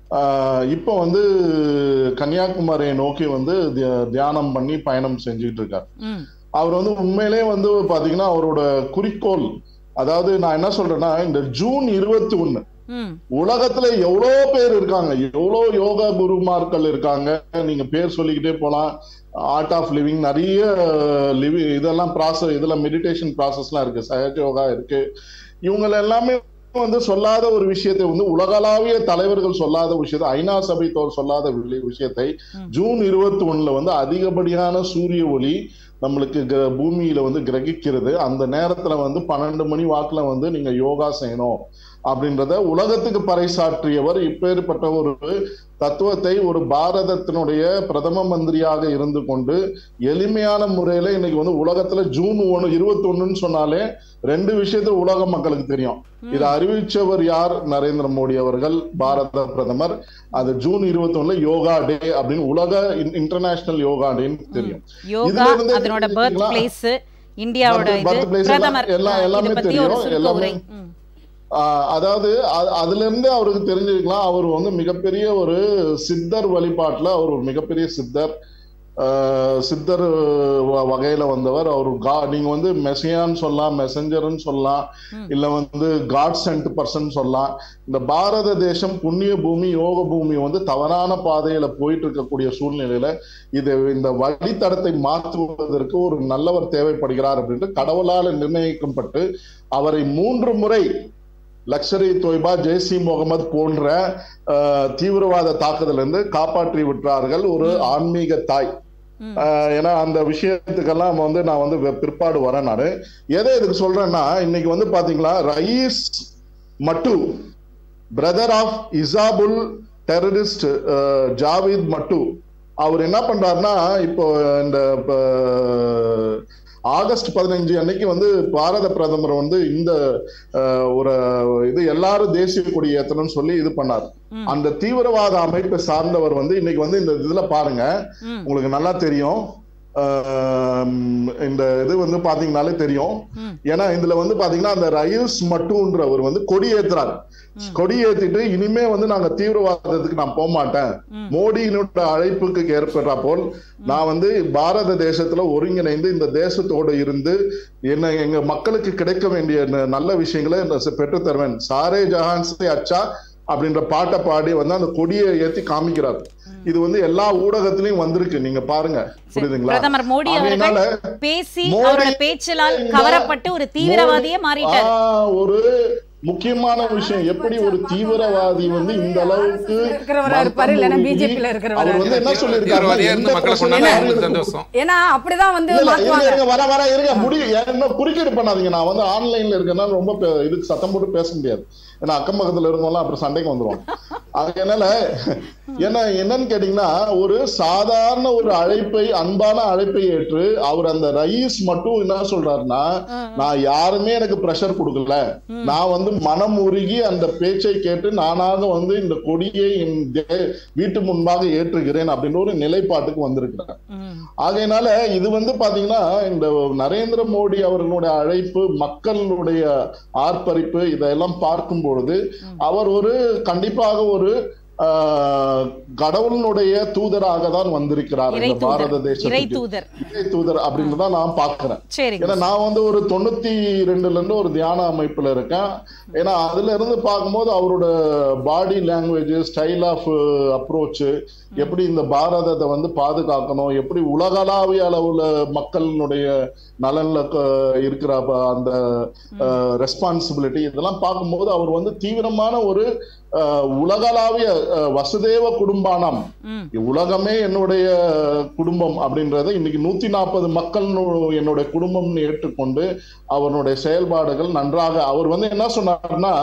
ஆஹ் இப்போ வந்து கன்னியாகுமரியை நோக்கி வந்து தியா- தியானம் பண்ணி பயணம் செஞ்சுக்கிட்டு இருக்காரு ம் அவர் வந்து உண்மையிலே வந்து பாத்தீங்கன்னா அவரோட குறிக்கோள் அதாவது நான் என்ன சொல்றேன்னா இந்த ஜூன் இருபத்தி ஒண்ணு ம் உலகத்துல எவ்வளோ பேர் இருக்காங்க எவ்வளோ யோகா குருமார்கள் இருக்காங்க நீங்க பேர் சொல்லிக்கிட்டே போலாம் ஆர்ட் ஆஃப் லிவிங் நிறைய லிவிங் இதெல்லாம் ப்ராசஸ் இதெல்லாம் மெடிடேஷன் ப்ராசஸ்லாம் இருக்கு சஹஜ யோகா இருக்கு இவங்க எல்லாமே வந்து சொல்லாத ஒரு விஷயத்தை வந்து உலகளாவிய தலைவர்கள் சொல்லாத விஷயத்தை ஐநா சபை தோர் சொல்லாத வி- விஷயத்தை ஜூன் இருபத்தி ஒண்ணுல வந்து அதிகப்படியான சூரிய ஒளி நம்மளுக்கு கிர- பூமியில வந்து கிரகிக்கிறது அந்த நேரத்துல வந்து பன்னெண்டு மணி வாக்குல வந்து நீங்க யோகா செய்யணும் அப்படின்றத உலகத்துக்கு பறைசாற்றியவர் இப்பேற்பட்ட ஒரு தத்துவத்தை ஒரு பாரதத்தினுடைய பிரதம மந்திரியாக இருந்து கொண்டு எளிமையான முறையில இன்னைக்கு வந்து உலகத்துல ஜூன் ஒண்ணு இருபத்தி ஒண்ணுன்னு சொன்னாலே ரெண்டு விஷயத்த உலக மக்களுக்கு தெரியும் இதை அறிவிச்சவர் யார் நரேந்திர மோடி அவர்கள் பாரத பிரதமர் அது ஜூன் இருபத்தி ஒண்ணுல யோகா டே அப்படின்னு உலக இன்டர்நேஷனல் யோகா டேன்னு தெரியும் யோகா இதுல இருந்தே அதனோட பர்த் தெரிஞ்சுக்கலாம். பிளேஸ் இந்தியாவோட Birth- இது birth place எல்லாம் பிரதமர் எல்லாம் ஆ, எல்லாமே இதை பத்தி ஒரு தெரியும். சுருக்க எல்லாமே உரை ம். ஆஹ் அதாவது அ- அதுல இருந்தே அவருக்கு தெரிஞ்சுக்கலாம் அவர் வந்து மிகப்பெரிய ஒரு சித்தர் வழிபாட்டுல அவர் ஒரு மிகப்பெரிய சித்தர் ஆஹ் சித்தர் வ- வகையில வந்தவர் அவர் கா நீங்க வந்து மெசியான்னு சொல்லலாம் மெசஞ்சர்னு சொல்லலாம் இல்ல வந்து காட் சென்ட் பர்சன் சொல்லலாம் இந்த பாரத தேசம் புண்ணிய பூமி யோக பூமி வந்து தவறான பாதையில போயிட்டு இருக்கக்கூடிய சூழ்நிலையில இது இந்த வழித்தடத்தை மாற்றுவதற்கு ஒரு நல்லவர் தேவைப்படுகிறார் அப்படின்ட்டு கடவுளால் நிர்ணயிக்கப்பட்டு அவரை மூன்று முறை லக்ஷரி தொய்பா ஜெய்சி முகமது போன்ற அஹ், தீவிரவாத தாக்குதல இருந்து காப்பாற்றி விட்டார்கள் ஒரு ஆன்மீக தாய் ம். அஹ், ஏன்னா அந்த விஷயத்துக்கெல்லாம் வந்து நான் வந்து வெ- பிற்பாடு வரேன் நானு எதை இதுக்கு சொல்றேன்னா இன்னைக்கு வந்து பாத்தீங்களா Raees Mattoo brother of Hizbul terrorist Javed Mattoo அவர் என்ன பண்றாருன்னா இப்போ இந்த ப- ஆகஸ்ட் பதினஞ்சு அன்னைக்கு வந்து பாரத பிரதமர் வந்து இந்த அஹ், ஒரு இது எல்லாரும் தேசிய கொடி ஏத்தணும்னு சொல்லி இது பண்ணார் ம். அந்த தீவிரவாத அமைப்பை சார்ந்தவர் வந்து இன்னைக்கு வந்து இந்த இதுல பாருங்க ம். உங்களுக்கு நல்லா தெரியும் அஹ், இந்த இது வந்து பாத்தீங்கன்னாலே தெரியும் ம். ஏன்னா இதுல வந்து பாத்தீங்கன்னா அந்த ரயூஸ் மட்டுன்றவர் வந்து கொடி ஏத்துறாரு கொடி ஏத்திட்டு இனிமே வந்து நாங்க தீவிரவாதத்துக்கு நான் போக மாட்டேன் ம். மோடியினுடைய அழைப்புக்கு ஏற்படுறா போல் நான் வந்து பாரத தேசத்துல ஒருங்கிணைந்து இந்த தேசத்தோடு இருந்து என்ன எங்க மக்களுக்கு கிடைக்க வேண்டிய ந- நல்ல விஷயங்களை நான் செ- பெற்றுத் தருவேன் சாரே ஜஹான் சே அச்சா அப்படின்ற பாட்டை பாடி வந்து அந்த கொடியை ஏத்தி காமிக்கிறார் இது வந்து எல்லா ஊடகத்திலயும் வந்திருக்கு நீங்க பாருங்க புரியுதுங்களா பிரதமர் மோடி அவர்கள் அதனால பேசி மோடி அவரோட பேச்சலால் இந்த- கவரப்பட்டு ஒரு தீவிரவாதியே மாறிட்டார் ஆ, ஒரு முக்கியமான விஷயம் எப்படி ஒரு தீவிரவாதி வந்து இந்த அளவுக்கு இருக்கிறவரா இருப்பாரு, இல்லைன்னா மனம் BJP ல உருகி, இருக்கிறவரா அவர் வந்து என்ன தீவிரவாதியா இருந்து சொல்லியிருக்காரு மக்களை கொண்டாங்க அவங்களுக்கு சந்தோஷம் ஏன்னா அப்படிதான் வந்து இல்ல, இல்ல, இருங்க, மாத்துவாங்க இருங்க, வர வர இருங்க முடி என்ன குறுக்கீடு பண்ணாதீங்க நான் வந்து ஆன்லைன்ல இருக்கேன்னா ரொம்ப பே- இதுக்கு சத்தம் போட்டு பேச முடியாது ஏன்னா அக்கம் பக்கத்துல இருக்கவங்கலாம் அப்புறம் சண்டைக்கு வந்துருவாங்க அதனால என்ன என்னன்னு கேட்டீங்கன்னா ஒரு சாதாரண ஒரு அழைப்பை அன்பான அழைப்பை ஏற்று அவர் அந்த ரயீஸ் மட்டும் என்ன சொல்றாருன்னா நான் யாருமே எனக்கு பிரஷர் கொடுக்கல நான் வந்து மனம் உருகி அந்த பேச்சை கேட்டு நானாக வந்து இந்த கொடியை என் தே- வீட்டு முன்பாக ஏற்றுகிறேன் அப்படின்னு ஒரு நிலைப்பாட்டுக்கு வந்திருக்கிறேன் ம். ஆகையினால இது வந்து பாத்தீங்கன்னா இந்த நரேந்திர மோடி அவர்களுடைய அழைப்பு மக்களுடைய ஆர்ப்பரிப்பு இதெல்லாம் பார்க்கும் பொழுது அவர் ஒரு கண்டிப்பாக ஒரு ஆஹ், கடவுளினுடைய தூதராக தான் வந்திருக்கிறார் இறை இந்த பாரத தூதர் இறை தேசத்துக்கு தூதர் இறை தூதர் அப்படின்னு தான் நான் பாக்குறேன் சரிங்க ஏன்னா நான் வந்து ஒரு தொண்ணூத்தி ரெண்டுல இருந்து ஒரு தியான அமைப்புல இருக்கேன் ஏன்னா அதுல இருந்து பார்க்கும்போது அவரோட body language style of approach எப்படி இந்த பாரதத்தை வந்து பாதுகாக்கணும் எப்படி உலகளாவிய அளவுல மக்களினுடைய நலன்ல க- இருக்கிற ப- அந்த ரெஸ்பான்சிபிலிட்டி இதெல்லாம் பார்க்கும்போது அவர் வந்து தீவிரமான ஒரு அஹ், உலகளாவிய அஹ், வசுதேவ குடும்பானம் ம். உலகமே என்னுடைய குடும்பம் அப்படின்றத இன்னைக்கு நூத்தி நாற்பது மக்கள் என்னுடைய குடும்பம்னு ஏற்றுக்கொண்டு அவருடைய செயல்பாடுகள் நன்றாக அவர் வந்து என்ன சொன்னார்னா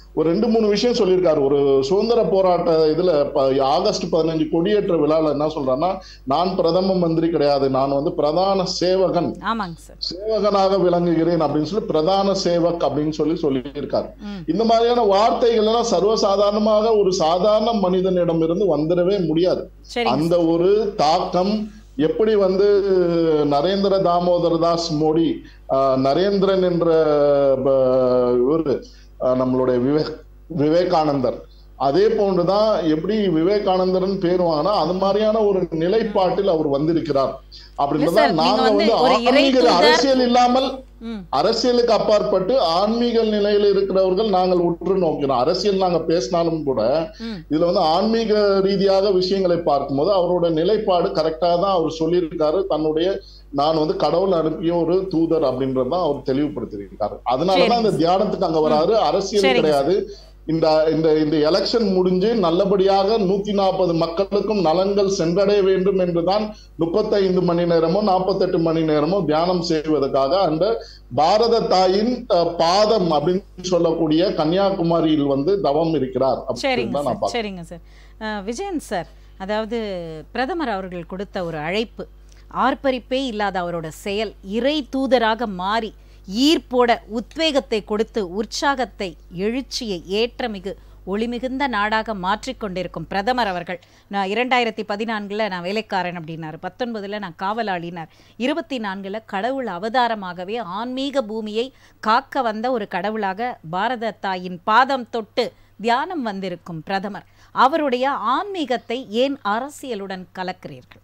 ஒரு ரெண்டு மூணு விஷயம் சொல்லியிருக்காரு ஒரு சுதந்திர போராட்ட இதுல ப- ஆகஸ்ட் பதினஞ்சு கொடியேற்ற விழால என்ன சொல்றாருன்னா நான் பிரதம மந்திரி கிடையாது நான் வந்து பிரதான சேவகன் ஆமாங்க சார் சேவகனாக விளங்குகிறேன் அப்படின்னு சொல்லி பிரதான சேவக் அப்படின்னு சொல்லி சொல்லியிருக்காரு இந்த மாதிரியான வார்த்தைகள் எல்லாம் சர்வசாதாரணமாக ஒரு சாதாரண மனிதனிடம் இருந்து வந்துடவே முடியாது சரிங்க அந்த ஒரு தாக்கம் எப்படி வந்து நரேந்திர தாமோதர் தாஸ் மோடி ஆஹ், நரேந்திரன் என்ற ப- இவரு ஆஹ், நம்மளுடைய விவேக் விவேகானந்தர் அதே போன்றுதான் எப்படி விவேகானந்தர்னு பேர் வாங்கினா அது மாதிரியான ஒரு நிலைப்பாட்டில் அவர் வந்திருக்கிறார் இல்ல அப்படின்றத சார், நீங்க நாங்க வந்து வந்து ஒரு இறை ஆன்மீக தூதர்- அரசியல் இல்லாமல் ம். அரசியலுக்கு அப்பாற்பட்டு ஆன்மீக நிலையில இருக்கிறவர்கள் நாங்கள் உற்று நோக்கிறோம் அரசியல் நாங்க பேசினாலும் கூட ம். இதுல வந்து ஆன்மீக ரீதியாக விஷயங்களை பார்க்கும்போது அவரோட நிலைப்பாடு கரெக்டா தான் அவர் சொல்லியிருக்காரு தன்னுடைய நான் வந்து கடவுள் அனுப்பிய ஒரு தூதர் அப்படின்றதான் அவர் தெளிவுபடுத்தியிருக்காரு அதனாலதான் இந்த தியானத்துக்கு அங்க வராரு அரசியல் சரிங்க கிடையாது இந்த இந்த இந்த எலெக்ஷன் முடிஞ்சு நல்லபடியாக நூத்தி நாற்பது மக்களுக்கும் நலன்கள் சென்றடைய வேண்டும் என்றுதான் முப்பத்தைந்து மணி நேரமோ நாற்பத்தெட்டு மணி நேரமோ தியானம் செய்வதற்காக அந்த பாரத தாயின் அஹ், பாதம் அப்படின்னு சொல்லக்கூடிய கன்னியாகுமரியில் வந்து தவம் இருக்கிறார் அப்படின்னு சரிங்க தான் நான் சார் சரிங்க சார் அஹ், விஜயன் சார் அதாவது பிரதமர் அவர்கள் கொடுத்த ஒரு அழைப்பு ஆர்ப்பரிப்பே இல்லாத அவரோட செயல் இறை தூதராக மாறி ஈர்ப்போட உத்வேகத்தை கொடுத்து உற்சாகத்தை எழுச்சியை ஏற்றமிகு ஒளிமிகுந்த நாடாக மாற்றிக்கொண்டிருக்கும் பிரதமர் அவர்கள் நான் இரண்டாயிரத்தி பதினான்கில் நான் வேலைக்காரன் அப்படின்னாரு பத்தொன்பதில் நான் காவலாளினார் இருபத்தி நான்கில் கடவுள் அவதாரமாகவே ஆன்மீக பூமியை காக்க வந்த ஒரு கடவுளாக பாரத தாயின் பாதம் தொட்டு தியானம் வந்திருக்கும் பிரதமர் அவருடைய ஆன்மீகத்தை ஏன் அரசியலுடன் கலக்கிறீர்கள்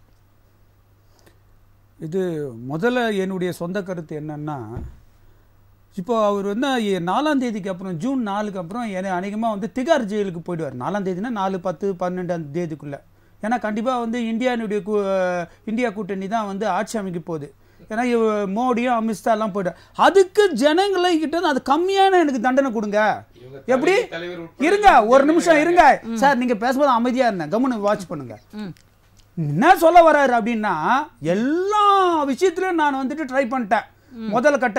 இது முதல்ல என்னுடைய சொந்த கருத்து என்னன்னா இப்போ அவர் வந்து எ- நாலாம் தேதிக்கு அப்புறம் ஜூன் நாலுக்கு அப்புறம் என்ன அநேகமாக வந்து திகார் ஜெயிலுக்கு போயிடுவார் நாலாம் தேதினா நாலு பத்து பன்னெண்டாம் தேதிக்குள்ளே ஏன்னா கண்டிப்பாக வந்து இந்தியானுடைய கூ இந்தியா கூட்டணி தான் வந்து ஆட்சி அமைக்க போகுது ஏன்னா இவ- மோடியும் அமித்ஷா எல்லாம் போயிட்டார் அதுக்கு ஜனங்களை கிட்ட இருந்து அது கம்மியான எனக்கு தண்டனை கொடுங்க எப்படி இருங்க ஒரு நிமிஷம் இருங்க சார் நீங்க பேசும்போது அமைதியா இருந்தேன் கம்முன்னு வாட்ச் பண்ணுங்க என்ன சொல்ல வர்றாரு அப்படின்னா எல்லா விஷயத்துலயும் நான் வந்துட்டு ட்ரை பண்ணிட்டேன் முதல் கட்ட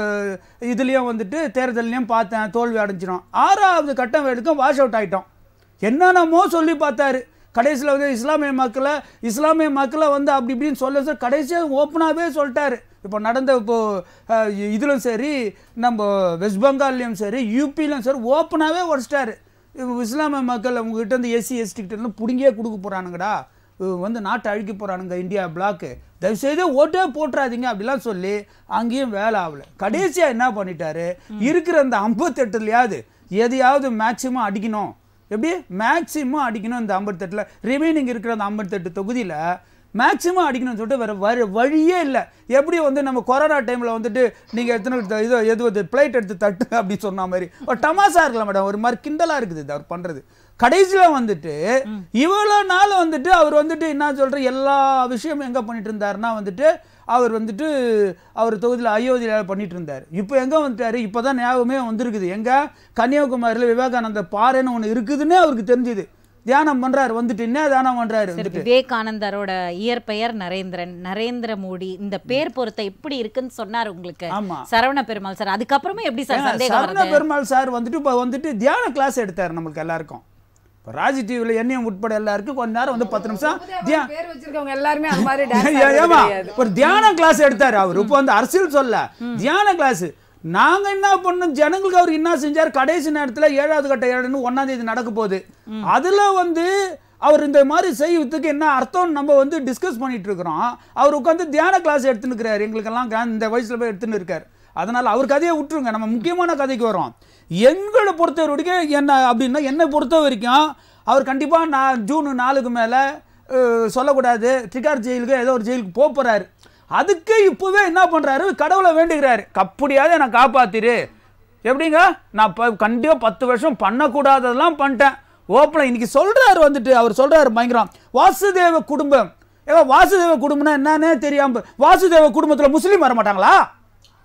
இதுலயும் வந்துட்டு தேர்தல்லையும் பார்த்தேன் தோல்வி அடைஞ்சிடும் ஆறாவது கட்டம் வரைக்கும் வாஷ் அவுட் ஆயிட்டோம் என்னென்னமோ சொல்லி பார்த்தாரு கடைசியில் வந்து இஸ்லாமிய மக்களை இஸ்லாமிய மக்களை வந்து அப்படி இப்படின்னு சொல்ல சார் கடைசியாக ஓப்பனாகவே சொல்லிட்டாரு இப்போ நடந்த இப்போ அஹ், இதுலும் சரி நம்ம வெஸ்ட் பெங்கால்லையும் சரி யூபிலையும் சரி ஓப்பனாகவே உடச்சிட்டாரு இஸ்லாமிய மக்கள் உங்ககிட்ட இருந்து எஸ்சி எஸ்டி கிட்ட இருந்து பிடுங்கியே கொடுக்க போகிறானுங்கடா வந்து நாட்டை அழிக்க போகிறானுங்க இந்தியா பிளாக்கு தயவுசெய்து ஓட்டே போட்டுறாதீங்க அப்படிலாம் சொல்லி அங்கேயும் வேலை ஆகல கடைசியாக என்ன பண்ணிட்டாரு இருக்கிற அந்த ஐம்பத்தெட்டுலையாவது எதையாவது மேக்சிமம் அடிக்கணும் எப்படி மேக்சிமம் அடிக்கணும் இந்த ஐம்பத்தெட்டில் ரிமைனிங் இருக்கிற அந்த ஐம்பத்தெட்டு தொகுதியில் மேக்சிமம் அடிக்கணும்னு சொல்லிட்டு வேறு வர வழியே இல்லை எப்படி வந்து நம்ம கொரோனா டைமில் வந்துட்டு நீங்கள் எத்தனை த- இது எது பிளேட் எடுத்து தட்டு அப்படின்னு சொன்ன மாதிரி ஒரு டமாசா இருக்கலாம் மேடம் ஒரு மாதிரி கிண்டலாக இருக்குது இது அவர் பண்ணுறது கடைசியில் வந்துட்டு இவ்வளோ நாள் வந்துட்டு அவர் வந்துட்டு என்ன சொல்கிற எல்லா விஷயமும் எங்கே பண்ணிட்டு இருந்தாருன்னா வந்துட்டு அவர் வந்துட்டு அவர் தொகுதியில் அயோத்தியில் பண்ணிட்டு இருந்தார் இப்போ எங்கே வந்துட்டாரு இப்போ தான் ஞாபகமே வந்திருக்குது எங்கே கன்னியாகுமரியில் விவேகானந்த பாறைன்னு ஒன்று இருக்குதுன்னே அவருக்கு தெரிஞ்சுது தியானம் பண்ணுறாரு வந்துட்டு என்ன தியானம் பண்ணுறாரு சரி வந்துட்டு விவேகானந்தரோட இயற்பெயர் நரேந்திரன் நரேந்திர மோடி இந்த பேர் பொருத்த எப்படி இருக்குன்னு சொன்னார் உங்களுக்கு ஆமா. சரவண பெருமாள் சார் அதுக்கப்புறமே எப்படி சார் ஏங்க, சந்தேகம் சரவண வருது பெருமாள் சார் வந்துட்டு இப்போ வந்துட்டு தியான கிளாஸ் எடுத்தார் நம்மளுக்கு எல்லாருக்கும் இப்போ ராஜி டிவியில் என்னையும் உட்பட எல்லாருக்கும் கொஞ்ச நேரம் வந்து பத்து நிமிஷம் தியா பேர் வச்சிருக்கவங்க எல்லாருமே அந்த மாதிரி ஏ- டான்ஸ் ஏமா கிடையாது ஒரு தியான கிளாஸ் எடுத்தாரு அவர் இப்போ வந்து அரசியல் சொல்ல தியான கிளாஸ் நாங்க என்ன பண்ணோம் ஜனங்களுக்கு அவர் என்ன செஞ்சார் கடைசி நேரத்துல ஏழாவது கட்ட ஏழுன்னு ஒன்னாம் தேதி நடக்க போகுது அதுல வந்து அவர் இந்த மாதிரி செய்வதுக்கு என்ன அர்த்தம் நம்ம வந்து டிஸ்கஸ் பண்ணிட்டு இருக்கிறோம் அவர் உட்காந்து தியான கிளாஸ் எடுத்துன்னு இருக்கிறாரு எங்களுக்கெல்லாம் கா- இந்த வயசுல போய் எடுத்துன்னு இருக்காரு அதனால அவர் கதையை விட்டுருங்க நம்ம முக்கியமான கதைக்கு வரோம் எங்களை பொறுத்த வரைக்கும் என்ன அப்படின்னா என்னை பொறுத்த வரைக்கும் அவர் கண்டிப்பா நான் ஜூன் நாலுக்கு மேல அஹ், சொல்லக்கூடாது திகார் ஜெயிலுக்கு ஏதோ ஒரு ஜெயிலுக்கு போக போறாரு அதுக்கு இப்போவே என்ன பண்றாரு கடவுளை வேண்டுகிறாரு அப்படியாவது நான் காப்பாத்திரு எப்படிங்க நான் இப்போ கண்டிப்பாக பத்து வருஷம் பண்ணக்கூடாததெல்லாம் பண்ணிட்டேன் ஓப்பனில் இன்னைக்கு சொல்றாரு வந்துட்டு அவர் சொல்றாரு பயங்கரம் வாசுதேவ குடும்பம் ஏதோ வாசுதேவ குடும்பம்னா என்னன்னே தெரியாம வாசுதேவ குடும்பத்தில் முஸ்லீம் வர மாட்டாங்களா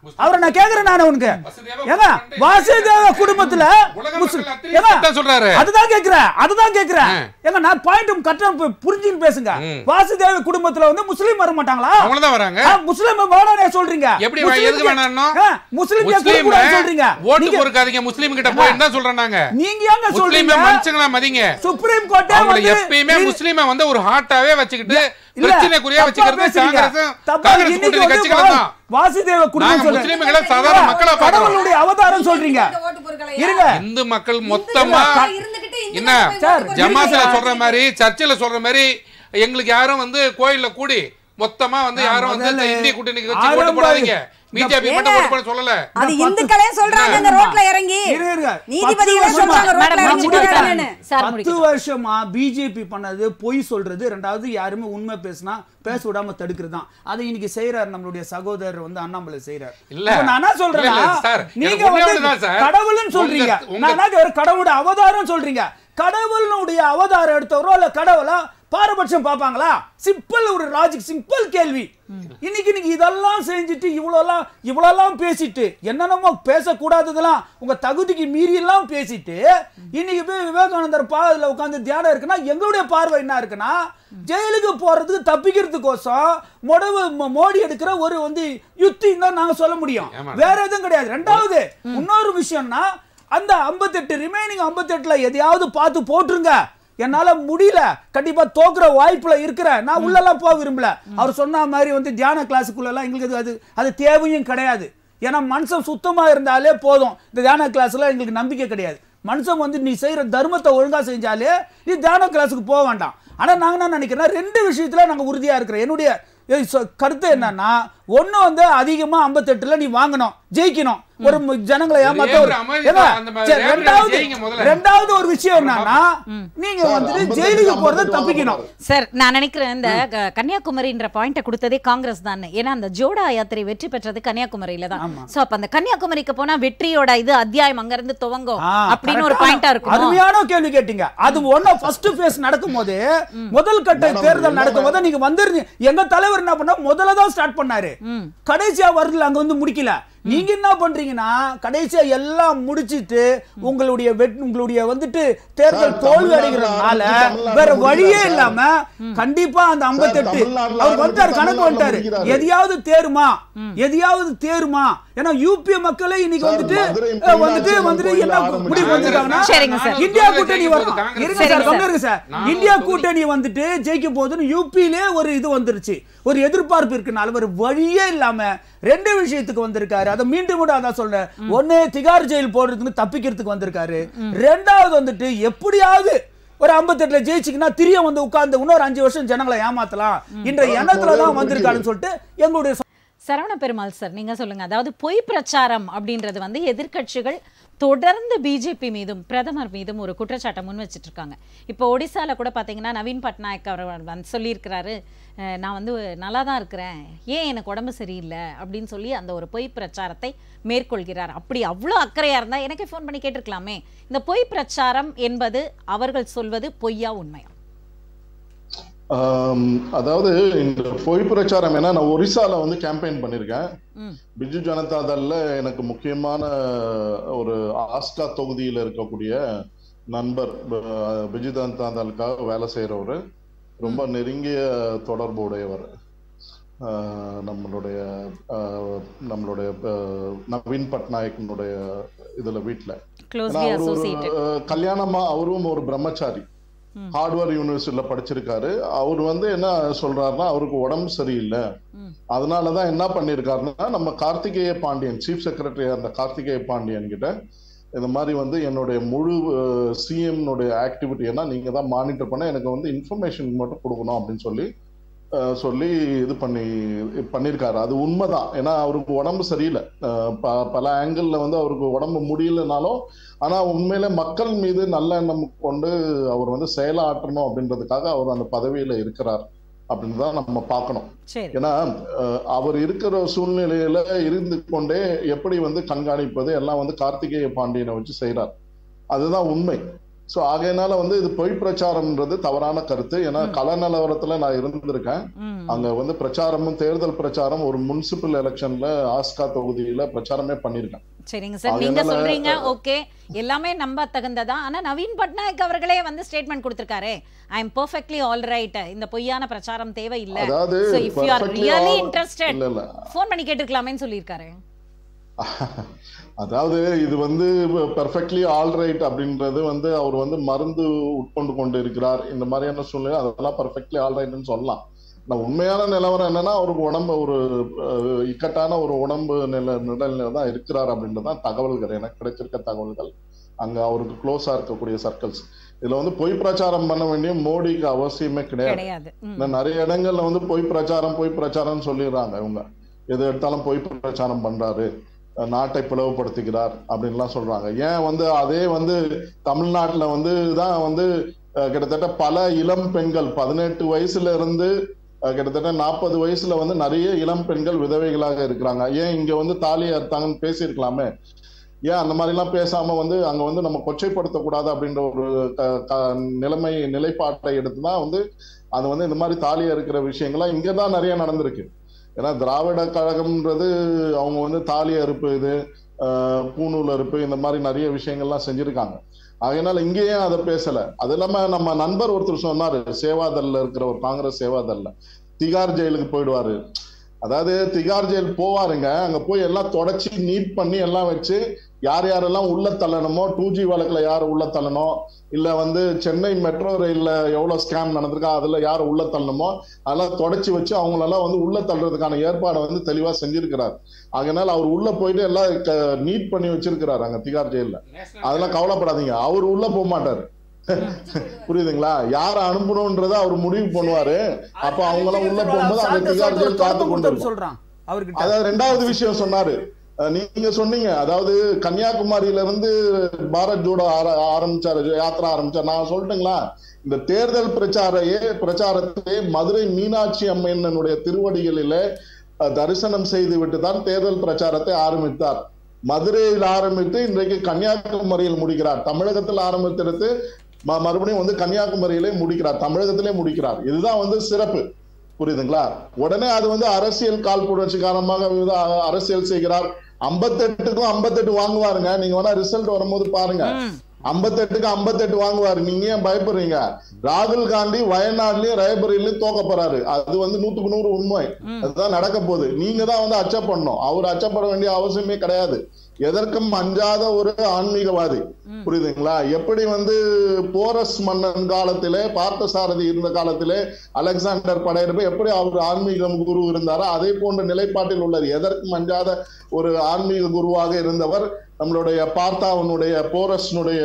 அவரை நான் கேக்குறேன் நான் உனக்கு வசுதேவ ஏங்க குடும்பம் வாசுதேவ குடும்பத்துல உலக முஸ்லிம் மக்கள் அத்தனையும் ஏங்க, சேர்த்துதான் சொல்றாரு. அதுதான் கேக்குறேன் அதுதான் கேக்குறேன் ஆ. ஏங்க நான் பாயிண்ட் கட்டம் புரிஞ்சுன்னு பேசுங்க ம். வாசுதேவ குடும்பத்துல வந்து முஸ்லீம் வர மாட்டாங்களா அவங்கள தான் வராங்க ஆ, முஸ்லிம் வேணானே சொல்றீங்க எப்படி வா- முஸ்லிம் எதுக்கு வேணாம்னோ? ஆ, முஸ்லிம் முஸ்லீம் சொல்றீங்க ஓட்டு நீங்க- பொறுக்காதீங்க முஸ்லீம் கிட்ட போய் தான் சொல்றோம் நாங்க நீங்க ஏங்க முஸ்லீம் சொல்றீங்க மனுஷங்களா மதிங்க சுப்ரீம் கோர்ட்டே அவங்கள வந்து எப்பயுமே இது- முஸ்லீமை வந்து ஒரு ஹார்ட்டாவே வச்சுக்கிட்டு இல்ல, பிரச்சனைக்குரியா தப்பா வச்சுக்கிறது பேசுறீங்க. காங்கிரஸ் தப்பா, காங்கிரஸ் இன்னைக்கு கூட்டணி வந்து கட்சிகள் வா- தான் வாசுதேவ குடும்பம் நாங்க சொல்றேன். முஸ்லீம்களை சாதாரண மக்களா பாக்குறோம் கடவுளுடைய அவதாரம் சொல்றீங்க ஓட்டு பொருட்களையா? இருங்க இந்து மக்கள் மொத்தமா இருந்துகிட்டு இந்து என்ன மக்கள் சார், ஓட்டு ஜமாத்துல பொருட்களையா? சொல்ற மாதிரி சர்ச்சில் சொல்ற மாதிரி எங்களுக்கு யாரும் வந்து கோயில்ல கூடி மொத்தமா வந்து யாரும் வந்து இந்த முதல்ல இந்திய கூட்டணிக்கு வச்சு ஓட்டு ஆரம்ப- போடாதீங்க பிஜேபி மட்டும் ஏங்க, ஓட்டு போட சொல்லல அது இந்த இந்துக்களே சொல்றாங்க இந்த ரோட்ல இறங்கி இருங்க, இருங்க. நீதிபதிகளே பத்து சொல்றாங்க வருஷமா- ரோட்ல மேடம், இறங்கி முடிக்கட்டும். போராடுங்கன்னு. சார் பத்து முடிக்கட்டும். வருஷமா பிஜேபி பண்ணது பொய் சொல்றது ரெண்டாவது யாருமே உண்மை பேசினா பேச விடாம தடுக்கிறது தான் அதை இன்னைக்கு செய்யறாரு நம்மளுடைய சகோதரர் வந்து அண்ணாமலை செய்யறாரு இல்ல. இப்ப நான் என்ன சொல்றேன்னா இல்ல, இல்ல, சார், நீங்க எனக்கு ஒண்ணே வந்து ஒண்ணுதான் சார். கடவுள்னு சொல்றீங்க உங்க- உங்க- நான் என்ன கேக்குறேன், கடவுளுடைய அவதாரம் சொல்றீங்க கடவுளுடைய அவதாரம் எடுத்தவரோ இல்ல கடவுளா பாரபட்சம் பார்ப்பாங்களா சிம்பிள் ஒரு லாஜிக் சிம்பிள் கேள்வி இன்னைக்கு நீங்க இதெல்லாம் செஞ்சுட்டு இவ்வளோலாம் இவ்வளோலாம் பேசிட்டு என்னென்னமோ பேசக்கூடாததெல்லாம் உங்க தகுதிக்கு மீறி எல்லாம் பேசிட்டு இன்னைக்கு போய் விவேகானந்தர் பாதையில் உட்கார்ந்து தியானம் இருக்குன்னா எங்களுடைய பார்வை என்ன இருக்குன்னா ஜெயிலுக்கு போறதுக்கு தப்பிக்கிறதுக்கோசம் மொடவு மோ- மோடி எடுக்கிற ஒரு வந்து யுத்தி தான் நாங்க சொல்ல முடியும் ஆமா. வேற எதுவும் கிடையாது ரெண்டாவது இன்னொரு விஷயம்னா அந்த 58 ரிமைனிங் 58ல எதையாவது பார்த்து போட்டுருங்க என்னால முடியல கண்டிப்பா தோக்குற வாய்ப்புல இருக்கிற நான் உள்ளெல்லாம் போக விரும்பல அவர் சொன்ன மாதிரி வந்து தியான கிளாஸுக்குள்ள எல்லாம் எங்களுக்கு அது- அது அது தேவையும் கிடையாது ஏன்னா மனுஷன் சுத்தமா இருந்தாலே போதும் இந்த தியான கிளாஸ்ல எங்களுக்கு நம்பிக்கை கிடையாது மனுஷன் வந்து நீ செய்யற தர்மத்தை ஒழுங்கா செஞ்சாலே நீ தியான கிளாஸுக்கு போக வேண்டாம் ஆனா நாங்க என்ன நினைக்கிறேன் ரெண்டு விஷயத்துல நாங்க உறுதியா இருக்கிறோம் என்னுடைய ஏய், சொ- கருத்து என்னன்னா ஒண்ணு வந்து அதிகமா 58ல நீ வாங்கணும் ஜெயிக்கணும் ஒரு ம- ஜனங்களை ஏமாத்த ஒரே ஒரு ஒரு அமைதி ஏங்க, தான், அந்த மாதிரி சரி, ரேவதி ரெண்டாவது ஜெயிங்க முதல்ல. ரெண்டாவது ஒரு விஷயம் என்னன்னா நீங்க சார், வந்துட்டு 58 ஜெயிலுக்கு போறத 58 தப்பிக்கணும் வாங்க சார் நான் நினைக்கிறேன் இந்த க- கன்னியாகுமரின்ற பாயிண்ட கொடுத்ததே காங்கிரஸ் தான் ஏன்னா அந்த ஜோடா யாத்திரை வெற்றி பெற்றது கன்னியாகுமரியில தான் ஆமா. சோ அப்ப அந்த கன்னியாகுமரிக்கு போனா வெற்றியோட இது அத்தியாயம் அங்க இருந்து துவங்கும் ஆ, அப்படின்னு ஒரு correct பாயிண்டா ஆன- இருக்கும் அருமையான கேள்வி கேட்டீங்க அது ஒண்ணு ஃபர்ஸ்ட் ஃபேஸ் நடக்கும்போது முதல் கட்ட மேடம், தேர்தல் என்ன நடக்கும்போது நீங்க வந்துருந்தீங்க எங்க தலைவர் என்ன பண்ணா முதல்ல தான் ஸ்டார்ட் பண்ணாரு கடைசியா வருதுல அங்க வந்து முடிக்கல நீங்க என்ன பண்றீங்கன்னா கடைசியா எல்லாம் முடிச்சிட்டு உங்களுடைய வெட் உங்களுடைய வந்துட்டு தேர்தல் சார், தோல்வி தமிழ்நாட்டுல அடைகிறதுனால ஆரம்பிச்சு வேற தமிழ்நாட்டுல வழியே முடிக்கிறார் இல்லாம கண்டிப்பா அந்த 58 தமிழ்நாட்டுல அவர் வந்துட்டாரு ஆரம்பிச்சு கணக்கு தமிழ்நாட்டுல வந்துட்டாரு முடிக்கிறாரு. எதையாவது தேருமா எதையாவது தேருமா ஏன்னா யூபி மக்களே இன்னைக்கு சார், வந்துட்டு மதுரை அஹ், வந்துட்டு மீனாட்சி வந்துட்டு அம்மன் என்ன கோயில் முடிவு வந்துட்டாங்கன்னா சரிங்க சார். இந்தியா கூட்டணி ஜெயிக்கும் வரும் போது காங்கிரஸ் இருங்க சரிங்க சார் சார். கம்மியா இருக்கு சார் நானூறு இந்தியா தொகுதி. கூட்டணி வந்துட்டு ஜெயிக்கும் போதுன்னு யூபியிலே ஒரு இது வந்துருச்சு ஒரு எதிர்பார்ப்பு இருக்குனால ஒரு வழியே இல்லாம ரெண்டு விஷயத்துக்கு வந்திருக்காரு அதை மீண்டும் கூட அதான் சொல்றேன் ஒண்ணு திகார் ஜெயில் போடுறதுக்கு தப்பிக்கிறதுக்கு வந்திருக்காரு ரெண்டாவது வந்துட்டு எப்படியாவது ஒரு 58ல ஜெயிச்சிங்கன்னா திரிய வந்து உட்கார்ந்து இன்னொரு அஞ்சு வருஷம் ஜனங்களை ஏமாத்தலாம் என்ற எண்ணத்துல தான் வந்திருக்காருன்னு சொல்லிட்டு எங்களுடைய சரவண பெருமாள் சார் நீங்க சொல்லுங்க அதாவது பொய் பிரச்சாரம் அப்படின்றது வந்து எதிர்க்கட்சிகள் தொடர்ந்து பிஜேபி மீதும் பிரதமர் மீதும் ஒரு குற்றச்சாட்டை முன் வச்சிட்டு இருக்காங்க இப்போ ஒடிசால கூட பாத்தீங்கன்னா நவீன் பட்நாயக் அவர் வந்து சொல்லியிருக்கிறாரு அஹ், நான் வந்து நல்லா தான் இருக்கிறேன் ஏன் எனக்கு உடம்பு சரியில்லை அப்படின்னு சொல்லி அந்த ஒரு பொய் பிரச்சாரத்தை மேற்கொள்கிறார் அப்படி அவ்வளோ அக்கறையா இருந்தா எனக்கே ஃபோன் பண்ணி கேட்டிருக்கலாமே இந்த பொய் பிரச்சாரம் என்பது அவர்கள் சொல்வது பொய்யா உண்மையா ஆம், அதாவது இந்த பொய் பிரச்சாரம் ஏன்னா நான் ஒரிசால வந்து கேம்பெயின் பண்ணியிருக்கேன் ம். பிஜு ஜனதா தள்ல எனக்கு முக்கியமான ஒரு ஆஸ்கா தொகுதியில இருக்கக்கூடிய நண்பர் ப- பிஜு ஜனதா தளுக்காக வேலை செய்யறவர் ரொம்ப நெருங்கிய தொடர்பு உடையவர் ஆஹ், நம்மளுடைய ஆஹ், நம்மளுடைய ஆஹ், நவீன் பட்நாயக்கனுடைய இதுல வீட்டுல ஏன்னா க்ளோஸ்லி அவர் ஒரு அசோசியேட்டட் அஹ், கல்யாணமா அவரும் ஒரு பிரம்மச்சாரி ஹார்ட்வேர் யூனிவர்சிட்டியில படிச்சிருக்காரு அவர் வந்து என்ன சொல்றாருன்னா அவருக்கு உடம்பு சரியில்லை ம். அதனாலதான் என்ன பண்ணிருக்காருன்னா நம்ம கார்த்திகேய பாண்டியன் சீஃப் செக்ரட்டரி அந்த கார்த்திகேய பாண்டியன் கிட்ட இந்த மாதிரி வந்து என்னுடைய முழு சிஎம் ஆக்டிவிட்டி எல்லாம் நீங்க தான் மானிட்டர் பண்ண எனக்கு வந்து இன்ஃபர்மேஷன் மட்டும் கொடுக்கணும் அப்படின்னு சொல்லி அஹ், சொல்லி இது பண்ணி பண்ணியிருக்காரு அது உண்மைதான் ஏன்னா அவருக்கு உடம்பு சரியில்லை அஹ், ப- பல ஆங்கிள் வந்து அவருக்கு உடம்பு முடியலனாலும் ஆனா உண்மையில மக்கள் மீது நல்ல எண்ணம் கொண்டு அவர் வந்து செயலாற்றணும் அப்படின்றதுக்காக அவர் அந்த பதவியில இருக்கிறார் அப்படின்னு தான் நம்ம பார்க்கணும் சரி ஏன்னா அஹ், அவர் இருக்கிற சூழ்நிலையில இருந்து கொண்டே எப்படி வந்து கண்காணிப்பது எல்லாம் வந்து கார்த்திகேய பாண்டியனை வச்சு செய்றார் அதுதான் உண்மை ஸோ ஆகையினால வந்து இது பொய் பிரச்சாரம்ன்றது தவறான கருத்து ஏன்னா கள நிலவரத்துல நான் இருந்திருக்கேன் ம். அங்க வந்து பிரச்சாரமும் தேர்தல் பிரச்சாரம் ஒரு முனிசிபல் எலெக்ஷன்ல ஆஸ்கா தொகுதியில பிரச்சாரமே பண்ணியிருக்கேன் சரிங்க சார் நீங்க அதனால- சொல்றீங்க ஓகே எல்லாமே நம்ப தகுந்ததா ஆனா நவீன் பட்நாயக் அவர்களே வந்து ஸ்டேட்மெண்ட் கொடுத்திருக்காரு I am perfectly all right இந்த பொய்யான பிரச்சாரம் தேவையில்லை அதாவது So, if you are perfectly really all- interested, இல்ல இல்ல ஃபோன் பண்ணி கேட்டுக்கலாமேன்னு சொல்லியிருக்காரு அதாவது இது வந்து பெர்ஃபெக்ட்லி ஆல் ரைட் அப்படின்றது வந்து அவர் வந்து மருந்து உட்கொண்டு கொண்டு இருக்கிறார் இந்த மாதிரியான சூழ்நிலை அதெல்லாம் பெர்ஃபெக்ட்லி ஆல் ரைட்னு சொல்லலாம் நான் உண்மையான நிலவரம் என்னன்னா அவருக்கு உடம்பு ஒரு அஹ், இக்கட்டான ஒரு உடம்பு நில நிலையில தான் இருக்கிறார் அப்படின்றது தான் தகவல்கள் எனக்கு கிடைச்சிருக்க தகவல்கள் அங்க அவருக்கு க்ளோஸா இருக்கக்கூடிய சர்க்கிள்ஸ் இதுல வந்து பொய் பிரச்சாரம் பண்ண வேண்டிய மோடிக்கு அவசியமே கிடையாது கிடையாது ம். இந்த நிறைய இடங்கள்ல வந்து பொய் பிரச்சாரம் பொய் பிரச்சாரம்னு சொல்லிடுறாங்க இவங்க எது எடுத்தாலும் பொய் பிரச்சாரம் பண்றாரு அஹ் நாட்டை பிளவுபடுத்துகிறார் அப்படின்லாம் சொல்றாங்க ஏன் வந்து அதே வந்து தமிழ்நாட்டுல வந்து தான் வந்து அஹ், கிட்டத்தட்ட பல இளம் பெண்கள் பதினெட்டு வயசுல இருந்து அஹ், கிட்டத்தட்ட நாற்பது வயசுல வந்து நிறைய இளம் பெண்கள் விதவைகளாக இருக்கிறாங்க ஏன் இங்க வந்து தாலி அறுத்தாங்கன்னு பேசியிருக்கலாமே ஏன் அந்த மாதிரிலாம் பேசாம வந்து அங்க வந்து நம்ம கொச்சைப்படுத்தக்கூடாது அப்படின்ற ஒரு க- க- நிலைமை நிலைப்பாட்டை எடுத்து தான் வந்து அது வந்து இந்த மாதிரி தாலி இருக்கிற விஷயங்கள்லாம் இங்க தான் நிறைய நடந்திருக்கு ஏன்னா திராவிட கழகம்ன்றது அவங்க வந்து தாலி அறுப்பு இது ஆஹ் பூணூல் அறுப்பு இந்த மாதிரி நிறைய விஷயங்கள்லாம் செஞ்சிருக்காங்க அதனால இங்கேயும் அதை பேசல அது இல்லாம நம்ம நண்பர் ஒருத்தர் சொன்னாரு சேவாதல்ல இருக்கிற ஒரு காங்கிரஸ் சேவாதல்ல திகார் ஜெயிலுக்கு போயிடுவாரு அதாவது திகார் ஜெயில் போவாருங்க அங்க போய் எல்லாம் தொடச்சி நீட் பண்ணி எல்லாம் வச்சு யார் யாரெல்லாம் உள்ள தள்ளணுமோ டூ ஜி வழக்குல யார் உள்ள தள்ளணும் இல்ல வந்து சென்னை மெட்ரோ ரயில்ல எவ்வளவு ஸ்கேம் நடந்திருக்கா அதுல யார் உள்ள தள்ளணுமோ அதெல்லாம் தொடச்சி வச்சு அவங்களெல்லாம் வந்து உள்ள தள்ளுறதுக்கான ஏற்பாடை வந்து தெளிவா செஞ்சிருக்கிறார் அதனால அவர் உள்ள போயிட்டு எல்லாம் நீட் பண்ணி வச்சிருக்கிறாரு அங்க திகார் ஜெயில்ல அதெல்லாம் கவலைப்படாதீங்க அவர் உள்ள போக மாட்டாரு புரியுதுங்களா யார அனுப்பணும்ன்றத அவர் முடிவு பண்ணுவாரு அப்ப அவங்க எல்லாம் உள்ள போகும்போது அந்த திகார் ஜெயில் காத்து கொண்டு இருக்கும். சொல்றான் அவர்கிட்ட அதாவது ரெண்டாவது விஷயம் சொன்னாரு அஹ் நீங்க சொன்னீங்க அதாவது கன்னியாகுமரியில இருந்து பாரத் ஜோடோ ஆர- ஆரம்பிச்சாரு யாத்திரா ஆரம்பிச்சாரு நான் சொல்லட்டுங்களா இந்த தேர்தல் பிரச்சாரையே பிரச்சாரத்தையே மதுரை மீனாட்சி அம்மையனுடைய திருவடிகளிலே அஹ், தரிசனம் செய்து விட்டு தான் தேர்தல் பிரச்சாரத்தை ஆரம்பித்தார் மதுரையில் ஆரம்பித்து இன்றைக்கு கன்னியாகுமரியில் முடிக்கிறார் தமிழகத்தில் ஆரம்பித்திருத்து ம- மறுபடியும் வந்து கன்னியாகுமரியிலே முடிக்கிறார் தமிழகத்திலே முடிக்கிறார் இதுதான் வந்து சிறப்பு புரியுதுங்களா உடனே அது வந்து அரசியல் கால் புரட்சி காரணமாக வந்து அ- அரசியல் செய்கிறார் ஐம்பத்தெட்டுக்கும் ஐம்பத்தெட்டு வாங்குவாருங்க நீங்க வேணா ரிசல்ட் வரும்போது பாருங்க ஐம்பத்தெட்டுக்கு ஐம்பத்தெட்டு வாங்குவாரு நீங்க ஏன் பயப்படுறீங்க ராகுல் காந்தி வயநாடுலயும் ரயபுரியிலயும் தோக்க போறாரு அது வந்து நூத்துக்கு நூறு உண்மை அதுதான் நடக்க போகுது நீங்க தான் வந்து அச்சப்படணும் அவர் அச்சப்பட வேண்டிய அவசியமே கிடையாது எதற்கும் அஞ்சாத ஒரு ஆன்மீகவாதி புரியுதுங்களா எப்படி வந்து போரஸ் மன்னன் காலத்திலே பார்த்தசாரதி இருந்த காலத்திலே அலெக்சாண்டர் படையெடுப்பு எப்படி அவர் ஆன்மீகம் குரு இருந்தாரோ அதே போன்ற நிலைப்பாட்டில் உள்ளது எதற்கும் அஞ்சாத ஒரு ஆன்மீக குருவாக இருந்தவர் நம்மளுடைய பார்த்தாவனுடைய போரஸ்னுடைய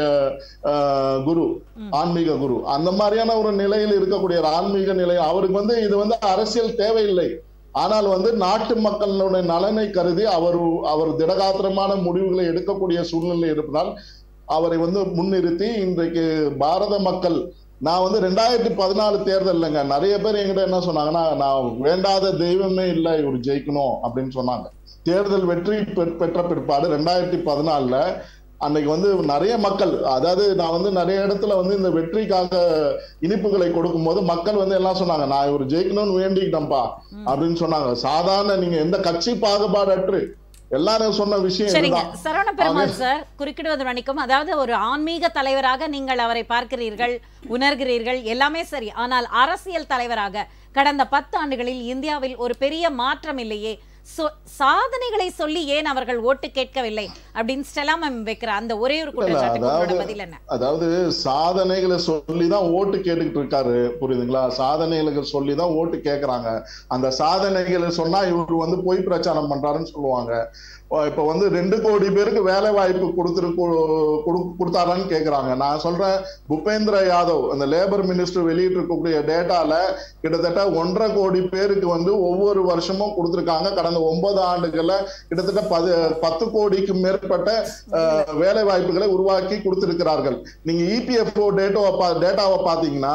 ஆஹ், குரு ஆன்மீக குரு அந்த மாதிரியான ஒரு நிலையில் இருக்கக்கூடிய ஒரு ஆன்மீக நிலை அவருக்கு வந்து இது வந்து அரசியல் தேவையில்லை ஆனால் வந்து நாட்டு மக்களுடைய நலனை கருதி அவர் அவர் திடகாத்திரமான முடிவுகளை எடுக்கக்கூடிய சூழ்நிலை இருப்பதால் அவரை வந்து முன்னிறுத்தி இன்றைக்கு பாரத மக்கள் நான் வந்து ரெண்டாயிரத்தி பதினாலு தேர்தல்லைங்க நிறைய பேர் என்கிட்ட என்ன சொன்னாங்கன்னா நான் வேண்டாத தெய்வமே இல்லை இவர் ஜெயிக்கணும் அப்படின்னு சொன்னாங்க தேர்தல் வெற்றி பெற்- பெற்ற பிற்பாடு ரெண்டாயிரத்தி பதினாலுல அன்னைக்கு வந்து நிறைய மக்கள் அதாவது நான் வந்து நிறைய இடத்துல வந்து இந்த வெற்றிக்காக இனிப்புகளை கொடுக்கும்போது மக்கள் வந்து எல்லாம் சொன்னாங்க நான் இவர் ஜெயிக்கணும்னு வேண்டிக்கிட்டேன்ப்பா அப்படின்னு சொன்னாங்க சாதாரண நீங்க எந்த கட்சி பாகுபாடற்று எல்லாரும் சொன்ன விஷயம் சரிங்க இதுதான் சரவண பெருமாள் சார் குறுக்கிடுவது மன்னிக்கும் அதாவது ஒரு ஆன்மீக தலைவராக நீங்கள் அவரை பார்க்கிறீர்கள் உணர்கிறீர்கள் எல்லாமே சரி ஆனால் அரசியல் தலைவராக கடந்த பத்து ஆண்டுகளில் இந்தியாவில் ஒரு பெரிய மாற்றம் இல்லையே சொ- சாதனைகளை சொல்லி ஏன் அவர்கள் ஓட்டு கேட்கவில்லை அப்படின்னு ஸ்டெலா மேம் வைக்கிற அந்த ஒரே ஒரு குற்றச்சாட்டுக்கு உங்களோட அதாவது- பதில் என்ன அதாவது சாதனைகளை சொல்லி தான் ஓட்டு கேட்டுக்கிட்டு இருக்காரு புரியுதுங்களா சாதனைகளை சொல்லி தான் ஓட்டு கேக்குறாங்க அந்த சாதனைகளை சொன்னா இவர் வந்து பொய் பிரச்சாரம் பண்றாருன்னு சொல்லுவாங்க அஹ் இப்ப வந்து ரெண்டு கோடி பேருக்கு வேலை வாய்ப்பு கொடுத்துரு கொடுத்தாரான்னு கேக்குறாங்க நான் சொல்றேன் பூபேந்திர யாதவ் அந்த லேபர் மினிஸ்டர் வெளியிட்டு இருக்கக்கூடிய டேட்டால கிட்டத்தட்ட ஒன்றரை கோடி பேருக்கு வந்து ஒவ்வொரு வருஷமும் கொடுத்திருக்காங்க கடந்த ஒன்பது ஆண்டுகள்ல கிட்டத்தட்ட பது பத்து கோடிக்கு மேற்பட்ட அஹ், வேலை வாய்ப்புகளை உருவாக்கி கொடுத்திருக்கிறார்கள் நீங்க இபிஎஃப்ஓ டேட்டாவை டேட்டாவை பாத்தீங்கன்னா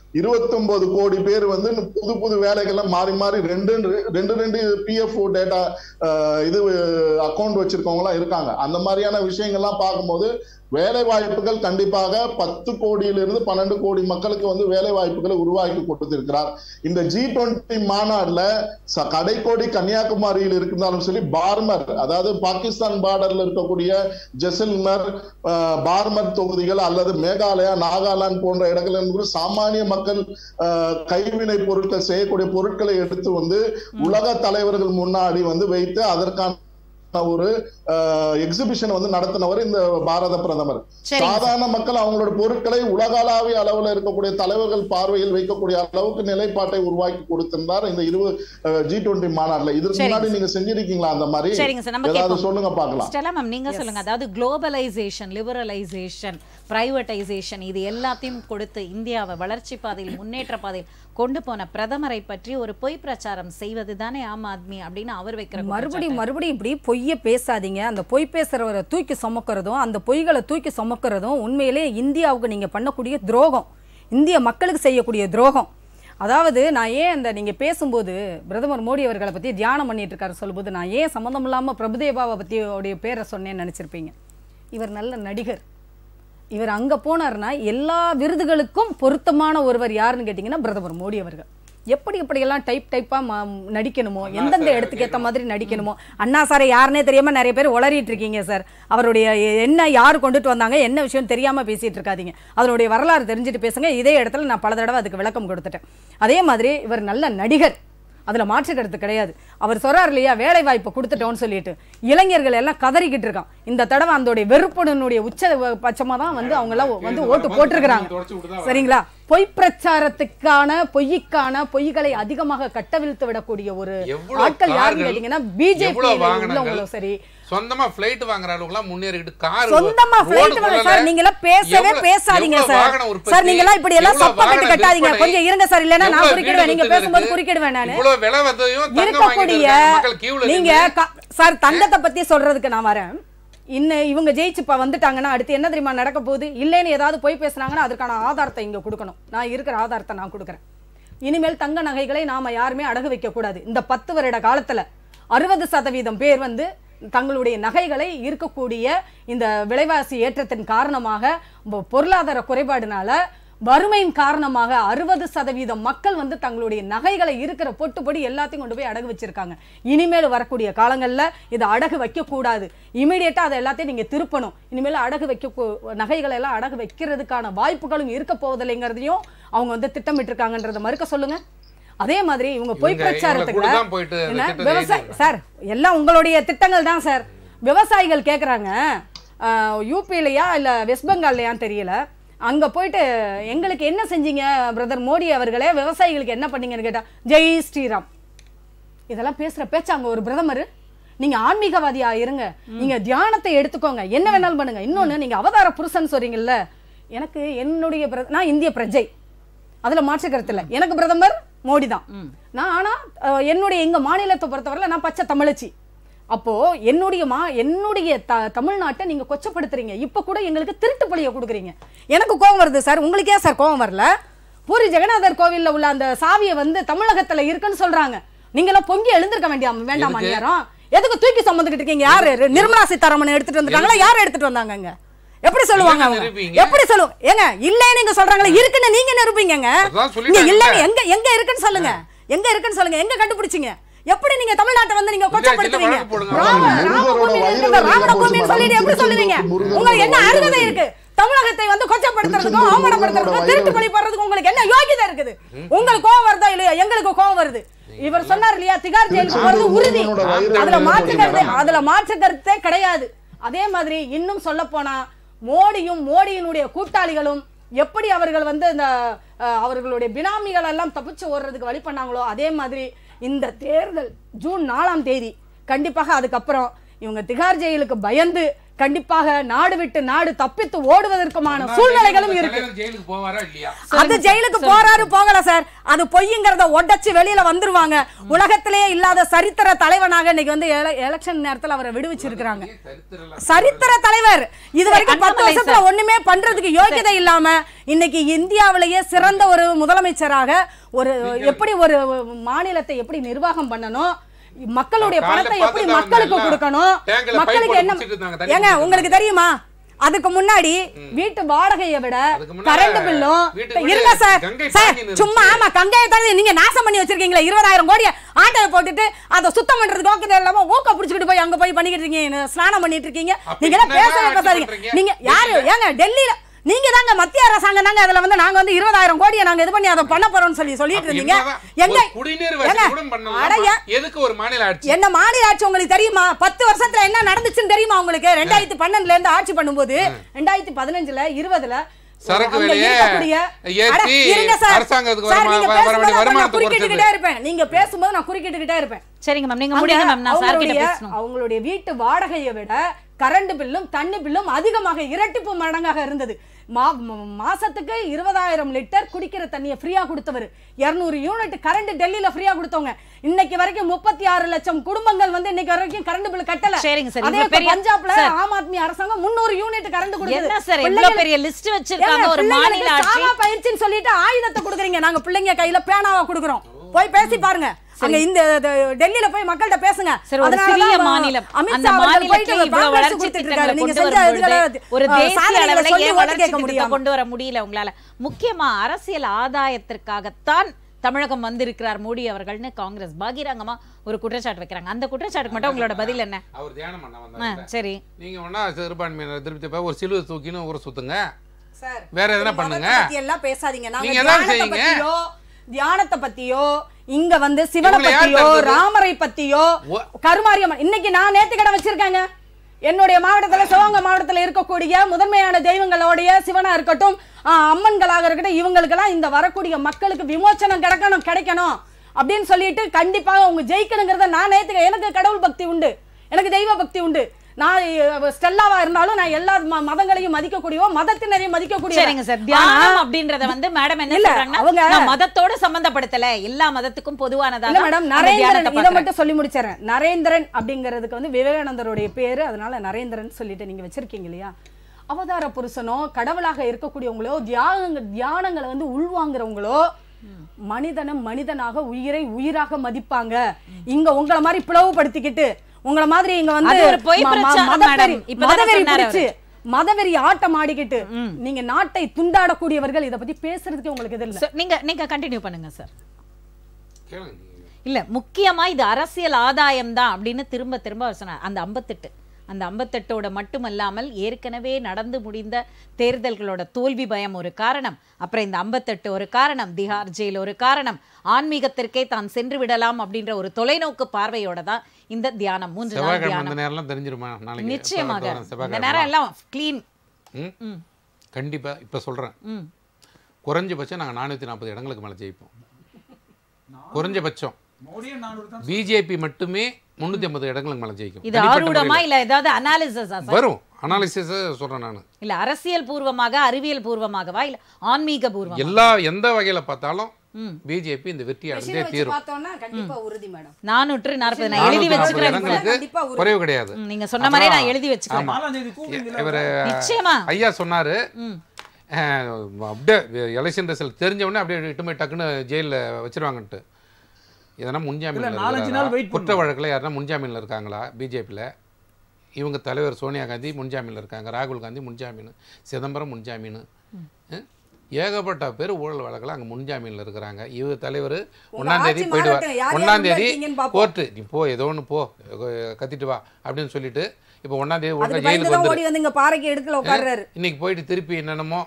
இருபத்தொன்பது கோடி பேர் வந்து இந்த புது புது வேலைகள்லாம் மாறி மாறி ரெண்டு ரெண்டு ரெண்டு பிஎஃப் டேட்டா இது அக்கௌண்ட் வச்சிருக்கவங்க எல்லாம் இருக்காங்க அந்த மாதிரியான விஷயங்கள்லாம் பார்க்கும்போது வேலை வாய்ப்புகள் கண்டிப்பாக பத்து கோடியிலிருந்து பன்னெண்டு கோடி மக்களுக்கு வந்து வேலை வாய்ப்புகளை உருவாக்கி கொடுத்திருக்கிறார் இந்த ஜி டுவெண்ட்டி மாநாடுல ச- கடைக்கோடி கன்னியாகுமரியில் இருந்தாலும் சரி பார்மர் அதாவது பாகிஸ்தான் பார்டர்ல இருக்கக்கூடிய ஜெசல்மர் அஹ், பார்மர் தொகுதிகள் அல்லது மேகாலயா நாகாலாந்து போன்ற இடங்கள் என்பது சாமானிய மக்கள் அஹ், கைவினை பொருட்கள் செய்யக்கூடிய பொருட்களை எடுத்து வந்து உலக தலைவர்கள் முன்னாடி வந்து வைத்து அதற்கான ஒரு எக்ஸிபிஷன் வந்து நடத்தினவர் இந்த பாரத பிரதமர் சரிங்க சார். சாதாரண மக்கள் அவங்களோட பொருட்களை உலகளாவிய அளவுல இருக்கக்கூடிய தலைவர்கள் பார்வையில் வைக்கக்கூடிய அளவுக்கு நிலைப்பாட்டை உருவாக்கி கொடுத்திருந்தார் இந்த இருபது ஜி டுவெண்ட்டி மாநாடுல இதற்கு சரிங்க முன்னாடி நீங்க செஞ்சிருக்கீங்களா அந்த மாதிரி சரிங்க சார் நம்ம ஏதாவது கேட்போம் சொல்லுங்க பார்க்கலாம் ஸ்டெலா மேம் நீங்க சொல்லுங்க அதாவது குளோபலைசேஷன் லிபரலைசேஷன் பிரைவேட்டைசேஷன் இது எல்லாத்தையும் கொடுத்து இந்தியாவை வளர்ச்சி பாதையில் முன்னேற்ற பாதையில் கொண்டு போன பிரதமரை பற்றி ஒரு பொய் பிரச்சாரம் செய்வது தானே ஆம் ஆத்மி அப்படின்னு அவர் வைக்கிற மறுபடியும் மறுபடியும் இப்படி பொய்ய பேசாதீங்க அந்த பொய் பேசுறவரை தூக்கி சுமக்கிறதும் அந்த பொய்களை தூக்கி சுமக்கிறதும் உண்மையிலே இந்தியாவுக்கு நீங்க பண்ணக்கூடிய துரோகம் இந்திய மக்களுக்கு செய்யக்கூடிய துரோகம் அதாவது நான் ஏன் அந்த நீங்க பேசும்போது பிரதமர் மோடி அவர்களை பத்தி தியானம் பண்ணிட்டு இருக்காரு சொல்லும்போது நான் ஏன் சம்மந்தம் இல்லாம பிரபுதேவாவை பத்தி உடைய பேரை சொன்னேன்னு நினைச்சிருப்பீங்க இவர் நல்ல நடிகர் இவர் அங்க போனார்னா எல்லா விருதுகளுக்கும் பொருத்தமான ஒருவர் யாருன்னு கேட்டிங்கன்னா பிரதமர் மோடி அவர்கள் எப்படி இப்படியெல்லாம் டைப் டைப்பா ம- நடிக்கணுமோ எந்தெந்த இடத்துக்கு ஏத்த மாதிரி நடிக்கணுமோ அண்ணா சாரை யாருன்னே தெரியாம நிறைய பேர் உளறிட்டு இருக்கீங்க சார் அவருடைய என்ன யார் கொண்டுட்டு வந்தாங்க என்ன விஷயம் தெரியாம பேசிட்டு இருக்காதீங்க அதனுடைய வரலாறு தெரிஞ்சுட்டு பேசுங்க இதே இடத்துல நான் பல தடவை அதுக்கு விளக்கம் கொடுத்துட்டேன் அதே மாதிரி இவர் நல்ல நடிகர் அதுல மாற்று கருத்து கிடையாது அவர் சொல்றாரு இல்லையா வேலை வாய்ப்பு கொடுத்துட்டோம்னு சொல்லிட்டு இளைஞர்கள் எல்லாம் கதறிக்கிட்டு இருக்கான் இந்த தடவை அந்த வெறுப்புடனுடைய உச்ச பட்சமா தான் வந்து அவங்க எல்லாம் வந்து ஓட்டு போட்டிருக்கிறாங்க சரிங்களா பொய் பிரச்சாரத்துக்கான பொய்க்கான பொய்களை அதிகமாக கட்டவிழ்த்து விடக்கூடிய ஒரு எவ்வளவு ஆட்கள் யாருன்னு கார்கள், கேட்டீங்கன்னா எவ்வளவு பிஜேபி வாகனங்கள், உள்ளவங்களும் சரி சொந்தமா பிளைட் வாங்குற அளவுக்குலாம் முன்னேறிட்டு கார் சொந்தமா flight வாங்க சார் நீங்க எல்லாம் பேசவே பேசாதீங்க சார் சார் நீங்க எல்லாம் இப்படி எல்லாம் சப்ப கட்டு கட்டாதீங்க கொஞ்சம் இருங்க சார் இல்லைன்னா நான் குறுக்கிடுவேன் நீங்க பேசும்போது குறுக்கிடுவேன் நானு இவ்வளவு விலை வந்ததையும் தங்கம் இருக்கக்கூடிய வாங்கிட்டு மக்கள் கியூல நீங்க க- சார் தங்கத்தை பத்தி சொல்றதுக்கு நான் வரேன் இன்னும் இவங்க ஜெயிச்சு இப்ப வந்துட்டாங்கன்னா அடுத்து என்ன தெரியுமா நடக்க போகுது இல்லைன்னு ஏதாவது போய் பேசுனாங்கன்னா அதுக்கான ஆதாரத்தை இங்க கொடுக்கணும் நான் இருக்கிற ஆதாரத்தை நான் கொடுக்குறேன் இனிமேல் தங்க நகைகளை நாம யாருமே அடகு வைக்க கூடாது இந்த பத்து வருட காலத்துல அறுபது சதவீதம் பேர் வந்து தங்களுடைய நகைகளை இருக்கக்கூடிய இந்த விலைவாசி ஏற்றத்தின் காரணமாக பொ- பொருளாதார குறைபாடுனால வறுமையின் காரணமாக அறுபது சதவீதம் மக்கள் வந்து தங்களுடைய நகைகளை இருக்கிற பொட்டுப்படி எல்லாத்தையும் கொண்டு போய் அடகு வச்சிருக்காங்க இனிமேல் வரக்கூடிய காலங்கள்ல இதை அடகு வைக்க கூடாது இமீடியட்டா அதை எல்லாத்தையும் நீங்க திருப்பணும் இனிமேல் அடகு வைக்க கூ- நகைகளை எல்லாம் அடகு வைக்கிறதுக்கான வாய்ப்புகளும் இருக்க போவதில்லைங்கிறதையும் அவங்க வந்து திட்டமிட்டிருக்காங்கன்றதை மறுக்க சொல்லுங்க அதே மாதிரி இவங்க பொய் இவங்க- இவங்களை பிரச்சாரத்துக்கு கூட தான் போயிட்டு அந்த என்ன திட்டத்தை விவசாய எழுதி சார் எல்லாம் உங்களுடைய திட்டங்கள் தான் சார் விவசாயிகள் கேட்குறாங்க யூபிலையா இல்லை வெஸ்ட் பெங்கால்லையான்னு தெரியல அங்கே போயிட்டு எங்களுக்கு என்ன செஞ்சீங்க பிரதர் மோடி அவர்களே விவசாயிகளுக்கு என்ன பண்ணீங்கன்னு கேட்டா ஜெய் ஸ்ரீராம் இதெல்லாம் பேசுற பேச்சா அங்க ஒரு பிரதமர் நீங்க ஆன்மீகவாதியா இருங்க நீங்க தியானத்தை எடுத்துக்கோங்க என்ன வேணாலும் பண்ணுங்க இன்னொன்னு நீங்க அவதார புருஷன் சொல்றீங்கல்ல எனக்கு என்னுடைய பிர- நான் இந்திய பிரஜை அதுல மாற்று கருத்து இல்ல எனக்கு பிரதமர் மோடி தான் நான் ஆனா அஹ், என்னுடைய எங்க மாநிலத்தை பொறுத்தவரையில நான் பச்சை தமிழச்சி அப்போ என்னுடைய மா என்னுடைய த தமிழ்நாட்டை நீங்க கொச்சப்படுத்துறீங்க இப்ப கூட எங்களுக்கு திருட்டு பழிய கொடுக்குறீங்க எனக்கு கோவம் வருது சார் உங்களுக்கு ஏன் சார் கோவம் வரல பூரி ஜெகநாதர் கோவில்ல உள்ள அந்த சாவியை வந்து தமிழகத்துல இருக்குன்னு சொல்றாங்க நீங்களாம் பொங்கி எழுந்திருக்க வேண்டிய வேண்டாமா எதுக்கு? நேரம் எதுக்கு தூக்கி சுமந்துக்கிட்டு இருக்கீங்க யாரு நிர்மலா சீதாராமன் எடுத்துட்டு வந்திருக்காங்களா யார் எடுத்துட்டு வந்தாங்க அங்க எப்படி சொல்லுவாங்க இல்லைன்னு அவங்க நிரூபிங்க. எப்படி சொல்லுவாங்க ஏங்க இல்லைன்னு நீங்க சொல்றாங்களா இருக்குன்னு நீங்க நிரூபிங்கங்க அதான் இங்க சொல்லிட்டாங்க. இல்லைன்னு எங்க எங்க இருக்குன்னு சொல்லுங்க எங்க இருக்குன்னு சொல்லுங்க எங்க கண்டுபிடிச்சீங்க எப்படி நீங்க தமிழ்நாட்டை வந்து நீங்க கொச்சப்படுத்துவீங்க வழக்கு போடுங்க. ராம- முருகரோட ராமபூமி வயிறு இருக்குது, வலியில ராவணபூமின்னு போச்சு சொல்லிட்டு எப்படி மேடம். சொல்லுவீங்க முருகரோட உங்களுக்கு என்ன வயிறு அருகதை வலி. இருக்கு தமிழகத்தை வந்து கொச்சப்படுத்துறதுக்கும் திருச்செந்தூர் அவமானப்படுத்துறதுக்கும் முருகனோட திருட்டு வயிறு பழி போடுறதுக்கு உங்களுக்கு என்ன யோகிதை இருக்குது உங்களுக்கு கோவம் வருதா இல்லையா எங்களுக்கு கோவம் வருது இவர் சொன்னார் இல்லையா திகார் ஜெயிலுக்கு போறது திருச்செந்தூர் உறுதி முருகனோட வயிறு அதுல வலி மாற்று போச்சு கருத்து மேடம். அதுல மாற்று கருத்தே கிடையாது அதே மாதிரி இன்னும் சொல்ல போனா மோடியும் மோடியினுடைய கூட்டாளிகளும் எப்படி அவர்கள் வந்து இந்த அஹ், அவர்களுடைய பினாமிகள் எல்லாம் தப்பிச்சு ஓடுறதுக்கு வழி பண்ணாங்களோ அதே மாதிரி இந்த தேர்தல் ஜூன் நாலாம் தேதி கண்டிப்பாக அதுக்கப்புறம் இவங்க திகார் ஜெயிலுக்கு பயந்து கண்டிப்பாக நாடு விட்டு நாடு தப்பித்து ஓடுவதற்குமான சூழ்நிலைகளும் இருக்கு தலைவர் ஜெயிலுக்கு போவாரா இல்லையா அது ஜெயிலுக்கு போறாரு போகல சார் அது பொய்யுங்கிறத உடைச்சு வெளியில வந்துருவாங்க உலகத்திலேயே இல்லாத சரித்திர தலைவனாக இன்னைக்கு வந்து எல- எலெக்ஷன் நேரத்துல அவரை விடுவிச்சிருக்கிறாங்க சரித்திரம் சரித்திர தலைவர் இது வரைக்கும் பத்து அண்ணாமலை வருஷத்துல ஒண்ணுமே பண்றதுக்கு யோகியதை இல்லாம இன்னைக்கு இந்தியாவிலேயே சிறந்த ஒரு முதலமைச்சராக ஒரு எப்படி ஒரு மாநிலத்தை எப்படி நிர்வாகம் பண்ணணும் மக்களுடைய காலைல பணத்தை எப்படி பார்த்துட்டு மக்களுக்கு அவங்க கொடுக்கணும் டேங்க்ல pipe மக்களுக்கு போட்டு என்ன குடிச்சிட்டு இருந்தாங்க, தண்ணி ஏங்க குடிச்சிட்டு உங்களுக்கு தெரியுமா அதுக்கு முன்னாடி வீட்டு வாடகையை விட அதுக்கு முன்னால கரண்ட் பில்லும் வீட்டுக்கு இருங்க முன்னாடி சார் கங்கை சார் பாய்ஞ்சின்னு இருந்துச்சு. சும்மா ஆமா கங்கையை தவிர நீங்க நாசம் பண்ணி வச்சிருக்கீங்களா இருபதாயிரம் கோடியை ஆட்டையை போட்டுட்டு அதை சுத்தம் பண்றதுக்கு ஓகே இல்லாம ஊக்க பிடிச்சிட்டு போய் அங்க போய் பண்ணிக்கிட்டு இருக்கீங்க ஸ்நானம் பண்ணிட்டு இருக்கீங்க அப்ப நீங்க எல்லாம் என்னதான் பேசவே ஆட்சி பேசாதீங்க பண்றீங்க? நீங்க யாரு ஏங்க டெல்லியில நீங்க தாங்க மத்திய அரசாங்கம் தாங்க அதுல வந்து நாங்க வந்து இருபதாயிரம் கோடியை நாங்க இது பண்ணி அதை பண்ண போறோம்னு சொல்லி சொல்லிட்டு அப்ப இருந்தீங்க என்னதான்? எங்க ஒரு குடிநீர் வசதி ஏங்க, கூட பண்ணலாமா? அடைய எதுக்கு ஒரு மாநில ஆட்சி என்ன மாநில ஆட்சி உங்களுக்கு தெரியுமா பத்து வருஷத்துல என்ன நடந்துச்சுன்னு தெரியுமா உங்களுக்கு ரெண்டாயிரத்தி பன்னெண்டுல இருந்து ஆட்சி பண்ணும்போது ரெண்டாயிரத்தி பதினஞ்சுல இருபதுல சரக்கு அங்க விலையை இருக்கக்கூடிய- ஏத்தி அட, இருங்க சார். அரசாங்கத்துக்கு சார், வருமா- நீங்க வர வேண்டிய பேசும்போது அப்ப வருமானத்தை நான் குறுக்கிட்டுக்கிட்டே குறைக்கிறது. இருப்பேன் நீங்க பேசும்போது நான் குறுக்கிட்டுக்கிட்டே இருப்பேன் சரிங்க மேம் நீங்க அங்க முடிங்க மேம் நான் சார் கிட்ட அவங்களுடைய பேசணும் அவங்களுடைய வீட்டு வாடகையை விட கரண்ட் பில்லும் தண்ணி பில்லும் அதிகமாக இரட்டிப்பு மடங்காக இருந்தது மா ம- மாசத்துக்கு இருபதாயிரம் லிட்டர் குடிக்கிற தண்ணியை ஃப்ரீயா கொடுத்தவர் இருநூறு யூனிட் கரண்ட் டெல்லியில ஃப்ரீயா கொடுத்தவங்க இன்னைக்கு வரைக்கும் முப்பத்தி ஆறு லட்சம் குடும்பங்கள் வந்து இன்னைக்கு வரைக்கும் கரண்ட் பில் கட்டல சரிங்க சார், அதே இவ்வளவு இப்ப பெரிய- பஞ்சாப்ல சார். ஆம் ஆத்மி அரசாங்கம் முன்னூறு யூனிட் கரண்ட் கொடுக்குது என்ன சார் இவ்வளவு பிள்ளைங்களுக்கு- பெரிய லிஸ்ட் வச்சிருக்காங்க ஏங்க, ஒரு பிள்ளைங்களுக்கு மாநில ஆட்சி சாவா பயிற்சின்னு சொல்லிட்டு ஆயுதத்தை கொடுக்குறீங்க நாங்க பிள்ளைங்க கையில பேனாவா கொடுக்குறோம் போய் பேசி பாருங்க அங்க இந்த இந்த டெல்லியில போய் மக்கள்கிட்ட பேசுங்க சரி, ஒரு அதனால சிறிய தான் மாநிலம். அமித்ஷா அந்த அவர்கள் மாநிலத்திலே போயிட்டு இவ்வளவு வாபஸ் வளர்ச்சி கொடுத்துட்டு திட்டங்களை இருக்காரு. நீங்க கொண்டு செஞ்ச வரும் இதுல, பொழுது ஒரு அஹ், தேசிய சாதனைகளை அளவுல சொல்லி ஏன் ஓட்டு வளர்ச்சி கேட்க திட்டத்தை முடியாம. கொண்டு வர முடியல உங்களால முக்கியமா அரசியல் ஆதாயத்திற்காகத்தான் தமிழகம் வந்திருக்கிறார் மோடி அவர்கள்னு காங்கிரஸ் பகிரங்கமா ஒரு குற்றச்சாட்டு வைக்கிறாங்க அந்த குற்றச்சாட்டுக்கு மட்டும் உங்களோட பதில் என்ன அவர் தியானம் பண்ண ஆ, வந்தாங்க சரி நீங்க ஒன்னா சிறுபான்மையினர் திருப்தி போய் ஒரு சிலுவை தூக்கின்னு ஊரை சுத்துங்க சார், வேற எதனா மதத்தை பண்ணுங்க பத்தி எல்லாம் பேசாதீங்க நாங்க நீங்க எதாவது தியானத்தை செய்யுங்க. பத்தியோ தியானத்தை பத்தியோ இங்க வந்து சிவனை இவங்களை யார் பத்தியோ தடுத்தது? ராமரை பத்தியோ ஒ- கருமாரியம்மன் இன்னைக்கு நான் நேத்து கடை வச்சிருக்கேங்க என்னுடைய மாவட்டத்துல சிவகங்கை மாவட்டத்துல இருக்கக்கூடிய முதன்மையான தெய்வங்களோடைய சிவனா இருக்கட்டும் ஆ, அம்மன்களாக இருக்கட்டும் இவங்களுக்கெல்லாம் இந்த வரக்கூடிய மக்களுக்கு விமோச்சனம் கிடைக்கணும் கிடைக்கணும் அப்படின்னு சொல்லிட்டு கண்டிப்பாக அவங்க ஜெயிக்கணுங்கிறத நான் நேத்துக்க எனக்கு கடவுள் பக்தி உண்டு எனக்கு தெய்வ பக்தி உண்டு நான் அஹ், ஸ்டெல்லாவா இருந்தாலும் நான் எல்லா ம- மதங்களையும் மதிக்கக்கூடியவோ மதத்தினரையும் மதிக்கக்கூடிய சரிங்க சார் தியானம் அப்படின்றத வந்து மேடம் என்ன இல்ல, சொல்றாங்கன்னா அவங்க- நான் மதத்தோட சம்பந்தப்படுத்தல எல்லா மதத்துக்கும் பொதுவானதா இல்ல மேடம் நரேந்திரன் இதை மட்டும் சொல்லி முடிச்சிடறேன் நரேந்திரன் அப்படிங்கிறதுக்கு வந்து விவேகானந்தருடைய பேரு அதனால நரேந்திரன் சொல்லிட்டு நீங்க வச்சிருக்கீங்க இல்லையா அவதார புருஷனோ கடவுளாக இருக்கக்கூடியவங்களோ தியாக தியானங்களை வந்து உள்வாங்குறவங்களோ மனிதனை மனிதனாக உயிரை உயிராக மதிப்பாங்க இங்க உங்களை மாதிரி பிளவுபடுத்திக்கிட்டு உங்களை மாதிரி இங்க வந்து அது ஒரு பொய் ம- ம- பிரச்சாரம் மதவெறி மேடம். இப்பதானே மதவெறி சொன்னாரு பிடிச்சு மதவெறி ஆட்டம் ஆடிக்கிட்டு நீங்க நாட்டை துண்டாடக்கூடியவர்கள் இதை பத்தி பேசுறதுக்கு உங்களுக்கு இது இல்ல So, நீங்க நீங்க கண்டினியூ பண்ணுங்க சார் கேளுங்க நீங்க. இல்ல முக்கியமா இது அரசியல் ஆதாயம் தான் அப்படின்னு திரும்ப திரும்ப அவர் சொன்னார் அந்த ஐம்பத்தெட்டு அந்த ஐம்பத்தெட்டோட மட்டுமல்லாமல் ஏற்கனவே நடந்து முடிந்த தேர்தல்களோட தோல்வி பயம் ஒரு காரணம் அப்புறம் இந்த ஐம்பத்தெட்டு ஒரு காரணம் திஹார் ஜெயில் ஒரு காரணம் ஆன்மீகத்திற்கே தான் சென்று விடலாம் அப்படின்ற ஒரு தொலைநோக்கு பார்வையோட தான் இந்த தியானம் மூன்று நாள் செவ்வாய்க்கிழமை தியானம் இந்த நேரம்லாம் தெரிஞ்சிருமா நாளைக்கு நிச்சயமாக எப்ப வரும் இந்த செவ்வாய்க்கிழமை நேரம் எல்லாம் க்ளீன் ம் கண்டிப்பா இப்ப சொல்றேன் ம் குறைஞ்சபட்சம் நாங்க நானூத்தி நாற்பது இடங்களுக்கு மேல ஜெயிப்போம் குறைஞ்சபட்சம் மோடியும் நானூறு தான் பிஜேபி மட்டுமே முன்னூத்தி ஐம்பது இடங்களுக்கு மேல ஜெயிக்கும் இது தனிப்பட்ட ஆரூடமா முறையில. இல்ல ஏதாவது அனாலிசிஸா சார் வரும் அனாலிசிஸ் சொல்றேன் நான் இல்ல அரசியல் பூர்வமாக அறிவியல் பூர்வமாகவா இல்ல ஆன்மீக பூர்வமா எல்லா எந்த வகையில பார்த்தாலும் ம். பிஜேபி இந்த வெற்றி அடைஞ்சே தீரும் பார்த்தோம்னா கண்டிப்பா உறுதி மேடம் நானூற்று நாற்பது நான் எழுதி நானூத்தி நாற்பது வச்சுக்கிறேன் சார். இடங்களுக்கு கண்டிப்பா உறுதி. குறைவு கிடையாது ம், நீங்க சொன்ன மாதிரி நான் எழுதி வச்சுக்கிறேன் நாலாம் தேதி கூப்பிடுங்களா இவர் நிச்சயமா ஐயா சொன்னாரு ம். அஹ், அப்படியே எலெக்ஷன் ரிசல்ட் தெரிஞ்ச உடனே அப்படியே இட்டு போய் டக்குன்னு ஜெயிலில் வச்சிருவாங்கன்ட்டு எதனா முன்ஜாமீன் இல்ல, நாலஞ்சு நாள் wait குற்ற வழக்கில் யாருன்னா முன்ஜாமீனில் இருக்காங்களா பிஜேபியில் இவங்க தலைவர் சோனியா காந்தி முன்ஜாமீனில் இருக்காங்க ராகுல் காந்தி முன்ஜாமீன் சிதம்பரம் முன்ஜாமீன் அஹ், ஏகப்பட்ட பேர் ஊழல் வழக்கில் அங்கே முன்ஜாமீனில் இருக்கிறாங்க இவங்க தலைவர் ஒன்றாம் தேதி ஆட்சி போயிடுவார் மாறட்டும். யார் யார் ஒன்றாம் தேதி இருக்கீங்கன்னு பார்ப்போம். கோர்ட்டு நீ போ ஏதோ ஒன்று போ கத்திட்டு வா அப்படின்னு சொல்லிட்டு இப்போ ஒன்றாம் தேதி ஒழுங்கா அதுக்கு ஜெயிலுக்கு பயந்து தான் வந்துரு ஓடி வந்து இங்க பாறைக்கு எடுக்கல உட்கார்றாரு இன்னைக்கு போயிட்டு திருப்பி என்னென்னமோ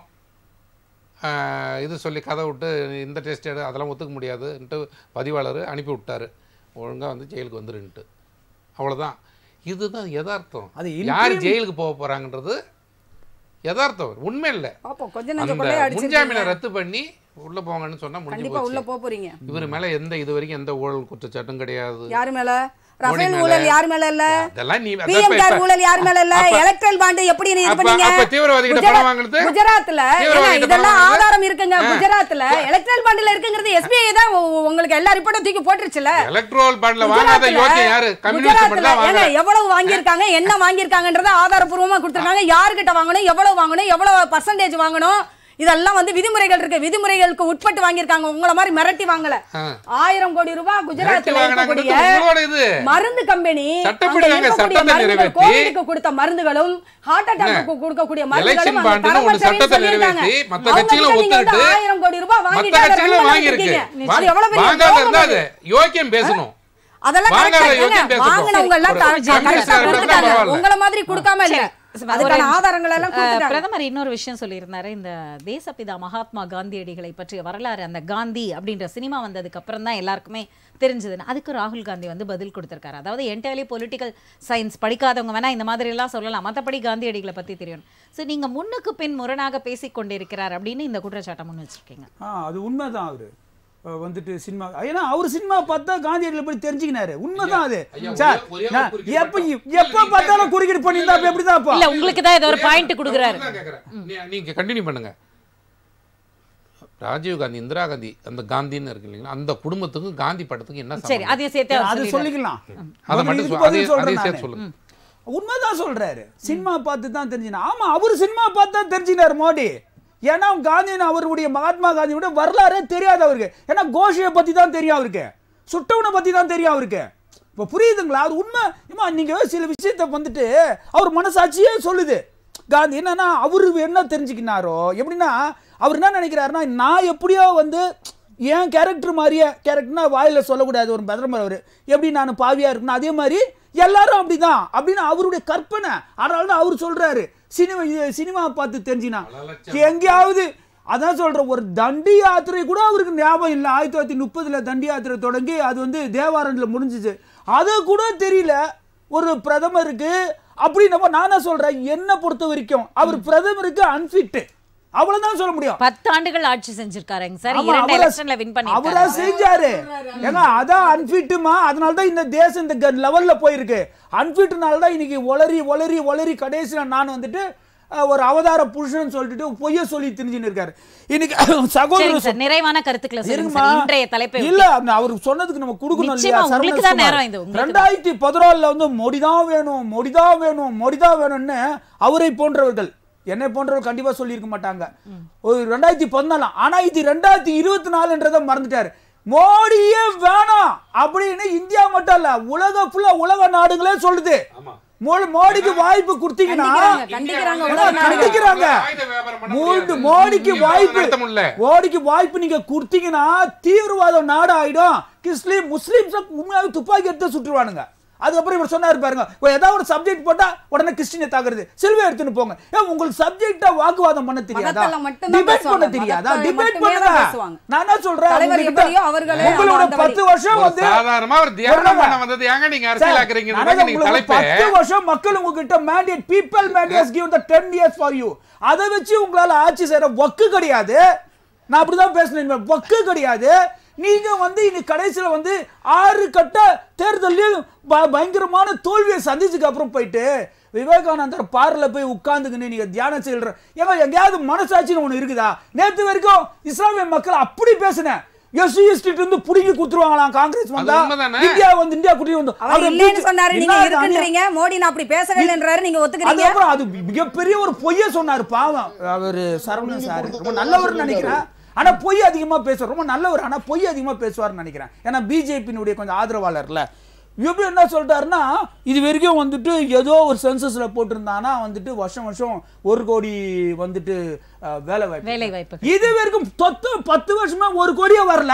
ஆஹ், இது சொல்லி கதை விட்டு இந்த டெஸ்ட் எடு அதெல்லாம் ஒத்துக்க முடியாதுன்ட்டு பதிவாளர் அனுப்பி விட்டாரு ஒழுங்காக வந்து ஜெயிலுக்கு வந்துருன்ட்டு அவ்வளவுதான் இதுதான் யதார்த்தம் அது யார் ஜெயிலுக்கு போக போறாங்கன்றது யதார்த்தம் உண்மை இல்லை பாப்போம் கொஞ்ச அந்த நஞ்ச கொள்ளைய முன்ஜாமீனை அடிச்சிருக்கீங்க ரத்து பண்ணி உள்ள போங்கன்னு சொன்னா முடிஞ்சு கண்டிப்பா உள்ள போச்சு போக போறீங்க இவர் மேல எந்த இது வரைக்கும் எந்த ஊழல் குற்றச்சாட்டும் கிடையாது யாரு மேல ரஃபேல் மேல. ஊழல் யார் மேல இல்ல அதெல்லாம் நீ- அதான் பிஎம் இப்ப- கேர் இப்ப- ஊழல் யார் மேல இல்ல அப்ப- எலக்ட்ரல் பாண்ட் எப்படி நீ இது அப்ப- பண்ணீங்க அப்ப தீவிரவாதிகிட்ட குஜராத்- பணம் வாங்குறது? குஜராத்ல ஏங்க, தீவிரவாதிகிட்ட இதெல்லாம் பணம் வாங்குறது? ஆதாரம் இருக்குங்க ஆ. குஜராத்ல எலக்ட்ரல் பாண்ட்ல இருக்குங்கிறது எஸ்பிஐ தான் உ- உங்களுக்கு எல்லா ரிப்போர்ட்டும் தூக்கி போட்டுருச்சுல எலக்ட்ரோல் பாண்ட்ல வாங்காத குஜராத்ல யோக்கியம் யாரு கம்யூனிஸ்ட் குஜராத்ல மட்டும் தான் ஏங்க, வாங்குறாங்க எவ்வளவு வாங்கியிருக்காங்க என்ன வாங்கியிருக்காங்கன்றத ஆதாரப்பூர்வமா கொடுத்திருக்காங்க யார்கிட்ட வாங்கணும் எவ்வளவு வாங்கணும் எவ்வளவு பர்சன்டேஜ் வாங்கணும் இதெல்லாம் வந்து விதிமுறைகள் இருக்கு விதிமுறைகளுக்கு உட்பட்டு வாங்கியிருக்காங்க உங்கள மாதிரி மிரட்டி வாங்கல ஆ. ஆயிரம் கோடி ரூபாய் மிரட்டி குஜராத்ல வாங்கினாங்கிறது இருக்கக்கூடிய உங்களோட இது மருந்து கம்பெனி சட்டப்படி அங்க நாங்க இருக்கக்கூடிய சட்டத்தை மருந்துகள், நிறைவேற்றி, கோவிடுக்கு கொடுத்த மருந்துகளும் ஹார்ட் அட்டாக்கு கொடுக்கக்கூடிய எலெக்ஷன் மருந்துகளும் அங்க பாண்டுன்னு ஒரு தரமற்றவைன்னு சட்டத்தை சொல்லியிருக்காங்க. நிறைவேற்றி மத்த அவங்க கட்சிகளும் கிட்ட நீங்க வந்து ஒத்துக்கிட்டு ஆயிரம் கோடி ரூபாய் மத்த வாங்கிட்டு அதை கட்சிகளும் ரன் வாங்கியிருக்கு பண்ணிருக்கீங்க. அது எவ்வளவு பெரிய வாங்காத துரோகம் இருந்தா அது. அது யோக்கியம் பேசணும் அதெல்லாம் வாங்காத correct. யோக்கியம் ஏங்க, பேசட்டும். வாங்குனவங்க எல்லாம் ஒரு த- கம்யூனிஸ்ட் correct ஆ இருந்தா கொடுத்துட்டாங்க. பரவாயில்ல. உங்கள மாதிரி கொடுக்காம இல்ல அதுக்கான ஆதாரங்கள் எல்லாம் அஹ், கொடுத்துட்டாங்க பிரதமர் இன்னொரு விஷயம் சொல்லியிருந்தாரு இந்த தேசப்பிதா மகாத்மா காந்தியடிகளை பற்றிய வரலாறு அந்த காந்தி அப்படின்ற சினிமா வந்ததுக்கு அப்புறம் தான் எல்லாருக்குமே தெரிஞ்சதுன்னு அதுக்கு ராகுல் காந்தி வந்து பதில் கொடுத்திருக்காரு அதாவது என்டையர்லி பொலிட்டிக்கல் சயின்ஸ் படிக்காதவங்க வேணா இந்த மாதிரி எல்லாம் சொல்லலாம் மற்றபடி காந்தியடிகளை பத்தி தெரியும் ஸோ நீங்க முன்னுக்கு பின் முரணாக பேசிக் கொண்டிருக்கிறார் அப்படின்னு இந்த குற்றச்சாட்டை முன் வச்சிருக்கீங்க ஆ அது உண்மைதான் அவரு அஹ் வந்துட்டு சினிமா ஏன்னா அவர் சினிமா பார்த்தா காந்தியடிகளை பற்றி தெரிஞ்சுக்கினாரு உண்மைதான் அது ஐயா, சார் ஒரே ஒரு நான் குறுக்கீடு எப்ப மட்டும். எப்ப பார்த்தாலும் குறுக்கீடு பண்ணியிருந்தா அப்ப எப்படிதான் அப்போ இல்ல உங்களுக்கு தான் இது ஒரு பாயிண்ட் கொடுக்குறாரு நான் கேக்குறேன். நீ- நீங்க கண்டினியூ பண்ணுங்க ராஜீவ் காந்தி இந்திரா காந்தி அந்த காந்தின்னு இருக்கு இல்லைங்களா அந்த குடும்பத்துக்கும் காந்தி படத்துக்கும் என்ன சரி சம்பந்தம்? அதையும் சேர்த்து அவர் அது சொல்லிடுறாரு. சொல்லிக்கலாம் அதை பதில் மட்டும் இதுக்கு சொல்- பதில் அதையும் சொல்றேன் அதையும் நானு. சேர்த்து சொல்லுங்க உண்மைதான் சொல்றாரு சினிமா பார்த்து தான் தெரிஞ்சுனா ஆமா அவரு சினிமா பார்த்து தான் தெரிஞ்சினார் மோடி ஏன்னா காந்தியன் அவருடைய மகாத்மா காந்தியோட வரலாறே தெரியாது அவருக்கு ஏன்னா கோஷியை பத்தி தான் தெரியும் அவருக்கு சுட்டவனை பத்தி தான் தெரியும் அவருக்கு இப்போ புரியுதுங்களா அது உண்மை ஏமா நீங்க சில விஷயத்த வந்துட்டு அவர் மனசாட்சியே சொல்லுது காந்தி என்னன்னா அவரு என்ன தெரிஞ்சுக்கினாரோ எப்படின்னா அவர் என்ன நினைக்கிறாருன்னா நான் எப்படியோ வந்து என் கேரக்டர் மாதிரியே கேரக்டர்னா வாயில சொல்லக்கூடாது ஒரு பிரதமர் அவர் எப்படி நான் பாவியா இருக்கணும் அதே மாதிரி எல்லாரும் அப்படிதான் அப்படின்னு அவருடைய கற்பனை அதனால தான் அவர் சொல்றாரு சினிமா சினிமா பார்த்து தெரிஞ்சினா எங்கேயாவது அதான் சொல்றேன் ஒரு தண்டி யாத்திரை கூட அவருக்கு ஞாபகம் இல்லை ஆயிரத்தி தொள்ளாயிரத்தி முப்பதுல தண்டி யாத்திரை தொடங்கி அது வந்து தேவாரண்ல முடிஞ்சுச்சு அது கூட தெரியல ஒரு பிரதமருக்கு அப்படி நம்ம நானா சொல்றேன் என்ன பொறுத்த வரைக்கும் அவர் பிரதமருக்கு அன்ஃபிட் அவ்வளவுதான் சொல்ல முடியும் பத்து ஆண்டுகள் ஆட்சி செஞ்சிருக்காருங்க சார் ஆமா, இரண்டு அவரா- எலெக்ஷன்ல வின் அவரா பண்ணிருக்காரு செஞ்சாரு ஏங்க அதான் அன்ஃபிட்டுமா அதனால தான் இந்த தேசம் இந்த லெவல்ல போயிருக்கு அன்ஃபிட்னால தான் இன்னைக்கு ஒளரி ஒளரி ஒளரி கடைசியில நான் வந்துட்டு அஹ், ஒரு அவதார புருஷன் சொல்லிட்டு பொய்ய சொல்லி தெரிஞ்சுன்னு இருக்காரு இன்னைக்கு சரிங்க சகோதரர் சார் நிறைவான கருத்துக்களை சொல்லுங்க இருங்கம்மா. சார் இன்றைய தலைப்பை இல்ல அப்ப அவர் சொன்னதுக்கு நம்ம கொடுக்கணும் நிச்சயமா, இல்லையா உங்களுக்கு தான் நேரம் இது, உங்களுக்கு தான். ரெண்டாயிரத்தி பதினாலுல வந்து மோடி தான் வேணும் மோடி தான் வேணும் மோடி தான் வேணும்னு அவரை போன்றவர்கள் என்னை போன்றவர்கள் கண்டிப்பா சொல்லியிருக்க மாட்டாங்க ஒரு ரெண்டாயிரத்தி பதினாலாம் ஆனா இது ரெண்டாயிரத்தி இருபத்தி நாலுன்றதை மறந்துட்டாரு மோடியே வேணாம் அப்படின்னு இந்தியா மட்டும் இல்ல உலக ஃபுல்லா உலக நாடுகளே சொல்லுது மோ- மோடிக்கு வாய்ப்பு கொடுத்தீங்கன்னா கண்டிக்கிறாங்க, கண்டிக்கிறாங்க ஏன்னா, உலக நாடுகள். கண்டிக்கிறாங்க ஆயுத வியாபாரம் பண்ண மூன்று முடியாது. மோடிக்கு இந்தியாவுல வாய்ப்பு நடத்த முடியல. மோடிக்கு வாய்ப்பு நீங்க கொடுத்தீங்கன்னா தீவிரவாதம் நாடு ஆயிடும் கிறிஸ்லிம் முஸ்லிம்ஸ் உண்மையாவே துப்பாக்கி எடுத்து சுட்டுருவானுங்க அதுக்கப்புறம் இவர் சொன்னாரு பாருங்க ஒரு ஏதாவது ஒரு சப்ஜெக்ட் போட்டா உடனே கிறிஸ்டினை தாக்குறது செல்வி எடுத்துன்னு போங்க ஏன் உங்களுக்கு சப்ஜெக்டா வாக்குவாதம் பண்ண தெரியாதா மதத்தால மட்டும்தான் டிபேட் பண்ண பேசுவாங்க. தெரியாதா மதத்தால டிபேட் மட்டுமே தான் பண்ணுங்க பேசுவாங்க. நான் என்ன சொல்றேன் தலைவர் உங்ககிட்ட- எப்படியோ அவர்களே உங்களோட அந்த பத்து வழி. வருஷம் ஒரு வந்து சாதாரணமா ஒரு தியானம் பண்ண வந்தது ஏங்க நீங்க அரசியலாக்குறீங்க சார், நானே நீங்க உங்களுக்கு தலைப்பு பத்து வருஷம் மக்கள் உங்ககிட்ட mandate people mandate has given the 10 years for you அதை வச்சு உங்களால ஆட்சி செய்யற வக்கு கிடையாது நான் அப்படிதான் பேசினேன் வக்கு கிடையாது நீங்க வந்து இனி கடைசியில வந்து ஆறு கட்ட தேர்தலில் ப- பயங்கரமான தோல்வியை சந்திச்சதுக்கு அப்புறம் போயிட்டு விவேகானந்தர் பார்ல போய் உட்கார்ந்துக்கின்னு நீங்க தியானம் செய்யற ஏங்க எங்கேயாவது மனசாட்சின்னு ஒண்ணு இருக்குதா நேத்து வரைக்கும் இஸ்லாமிய மக்கள் அப்படி பேசினேன் எஸ்சி எஸ்டி இருந்து புடுங்கி குடுத்துருவாங்களாம் காங்கிரஸ் வந்தா உண்மைதானே? இந்தியா வந்து இந்தியா குட்டி வந்து அவர் அவரை இல்லைன்னு தூக்கி- சொன்னாரு நீங்க என்ன இருக்குன்றீங்க மோடி நான் அப்படி பேசவில்லைன்றாரு நீங்க ஒத்துக்கிறீங்க அதுக்கப்புறம் அது மிகப்பெரிய ஒரு பொய்ய சொன்னாரு பாவம் அவரு சரவணன் சார் ரொம்ப நல்லவர் நினைக்கிறேன் ஆனா பொய் அதிகமா பேசுவார் ரொம்ப நல்லவர் ஆனா பொய் அதிகமா பேசுவார்னு நினைக்கிறேன் ஏன்னா பிஜேபியினுடைய கொஞ்சம் ஆதரவாளர்ல எப்படி என்ன சொல்லிட்டாருன்னா இது வரைக்கும் வந்துட்டு ஏதோ ஒரு சென்சஸ்ல போட்டிருந்தானா வந்துட்டு வருஷம் வருஷம் ஒரு கோடி வந்துட்டு அஹ், வேலை வாய்ப்பு வேலை வாய்ப்பு இது வரைக்கும் தொத்து பத்து வருஷமா ஒரு கோடியே வரல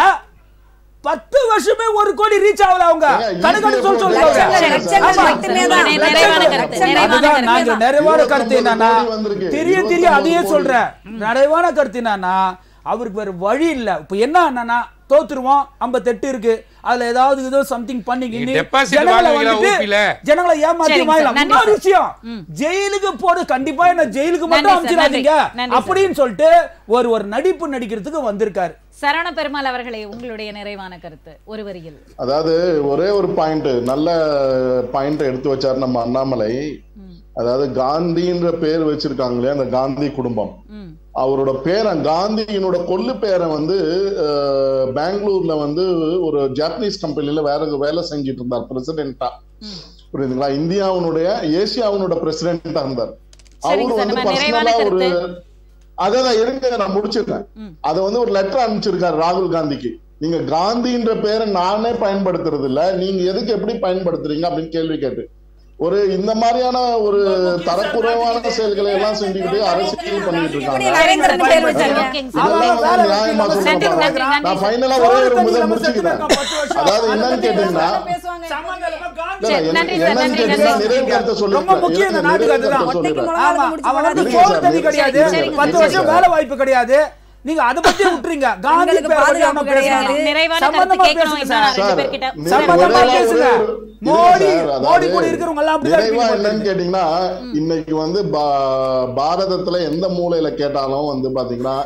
பத்து வருஷமே ஒரு கோடி ரீச் ஆகல அவங்க ஏங்க, கணக்கெடுத்து சொல்ல சொல்லுங்க லட்சங்கள், லட்சங்கள் ஆமா. மட்டுமே தான். நிறைவான கருத்து, லட்சங்கள் நிறைவான அதுதான் கருத்து. நாங்க நிறைவான கருத்து என்னன்னா கோடி வந்திருக்கு. தெரிய தெரிய அதையே 29 சொல்றேன் நிறைவான கருத்து என்னன்னா அவருக்கு வேற வழி இல்ல இப்ப என்ன என்னன்னா தோத்துருவோம் ஐம்பத்தெட்டு இருக்கு அதுல ஏதாவது ஏதோ சம்திங் பண்ணி நீ deposit வாங்குவீங்களா ஊபில? ஜனங்களை ஏமாத்தி சரிங்க வாங்கலாம் சார், நன்றி இன்னொரு சார். விஷயம் ஜெயிலுக்கு போடு கண்டிப்பா என்ன ஜெயிலுக்கு மட்டும் நன்றி சார், அனுப்பிச்சிடாதீங்க நன்றி, நன்றி சார். அப்படின்னு சொல்லிட்டு ஒரு ஒரு நடிப்பு நடிக்கிறதுக்கு வந்திருக்காரு சரவண பெருமாள் அவர்களே உங்களுடைய நிறைவான கருத்து ஒரு வரியில் அதாவது ஒரே ஒரு பாயிண்ட் நல்ல பாயிண்ட் எடுத்து வச்சார் நம்ம அண்ணாமலை அதாவது காந்தின்ற பேர் வச்சிருக்காங்க இல்லையா அந்த காந்தி குடும்பம் ம் அவரோட பேரை காந்தியினோட கொல்லு பேரை வந்து அஹ், பெங்களூர்ல வந்து ஒரு ஜாப்பனீஸ் கம்பெனில வேற வேலை செஞ்சுட்டு இருந்தார் பிரசிடென்டா ம். புரியுதுங்களா இந்தியாவினுடைய ஏசியாவினோட பிரசிடென்டா இருந்தார் சரிங்க அவர் சார், வந்து நம்ம நிறைவான பர்சனலா ஒரு கருத்து. அதான் இருங்க நான் முடிச்சிருக்கேன் ம். அத வந்து ஒரு லெட்டர் அனுப்பிச்சிருக்காரு ராகுல் காந்திக்கு நீங்க காந்தின்ற பேரை நானே பயன்படுத்துறது இல்ல நீங்க எதுக்கு எப்படி பயன்படுத்துறீங்க அப்படின்னு கேள்வி கேட்டு ஒரு இந்த மாதிரியான ஒரு தரக்குறைவான செயல்களை எல்லாம் செஞ்சுக்கிட்டு அரசியல் பண்ணிட்டு இருக்காங்க நரேந்திரன் பேர் வச்சாங்க ஓகேங்க சார். இதெல்லாம் வந்து நியாயமா நன்றி, சொல்ல நன்றி, போறேன். நன்றி நான் சார். ஃபைனலா ஒரே ஒரு முதல் முடிச்சுக்கிறேன் அதாவது என்னன்னு கேட்டீங்கன்னா இல்ல, சரி, என்ன- நன்றி சார், என்னன்னு நன்றி, கேட்டீங்கன்னா நன்றி. நிறைவு கருத்தை ரொம்ப சொல்லிடுறேன். முக்கியம் இந்த இருங்க, நாட்டுக்கு நிறைவு அதுதான். கருத்தை ஒத்தைக்கு சொல்லிடுறேன். முழங்கால் ஆமா முடிச்சு அவன் வந்து இருங்க சோறு சார், தண்ணி இருங்க, கிடையாது சரிங்க, பத்து சரிங்க வருஷம் சார். வேலை வாய்ப்பு கிடையாது நீங்க அதை பத்தி விட்டுறீங்க காந்தி எங்களுக்கு பேரை பத்தி பாதுகாப்பு அவனை பேசுறாங்க. கிடையாது. நிறைவான கருத்து சம்பந்தமா கேட்கணும் பேசுங்க இன்னும் சார். ரெண்டு சார், பேர்கிட்ட நிறைவா சம்பந்தமா ஒரு- பேசுங்க. ஒரு- மோடி இருங்க சார், மோடி அதாவது கூட இருக்கிறவங்க எல்லாம் அப்படிதான் நிறைவா இருப்பீங்க என்னன்னு கேட்டீங்கன்னா இன்னைக்கு வந்து பா- பாரதத்துல எந்த மூலையில கேட்டாலும் வந்து பாத்தீங்கன்னா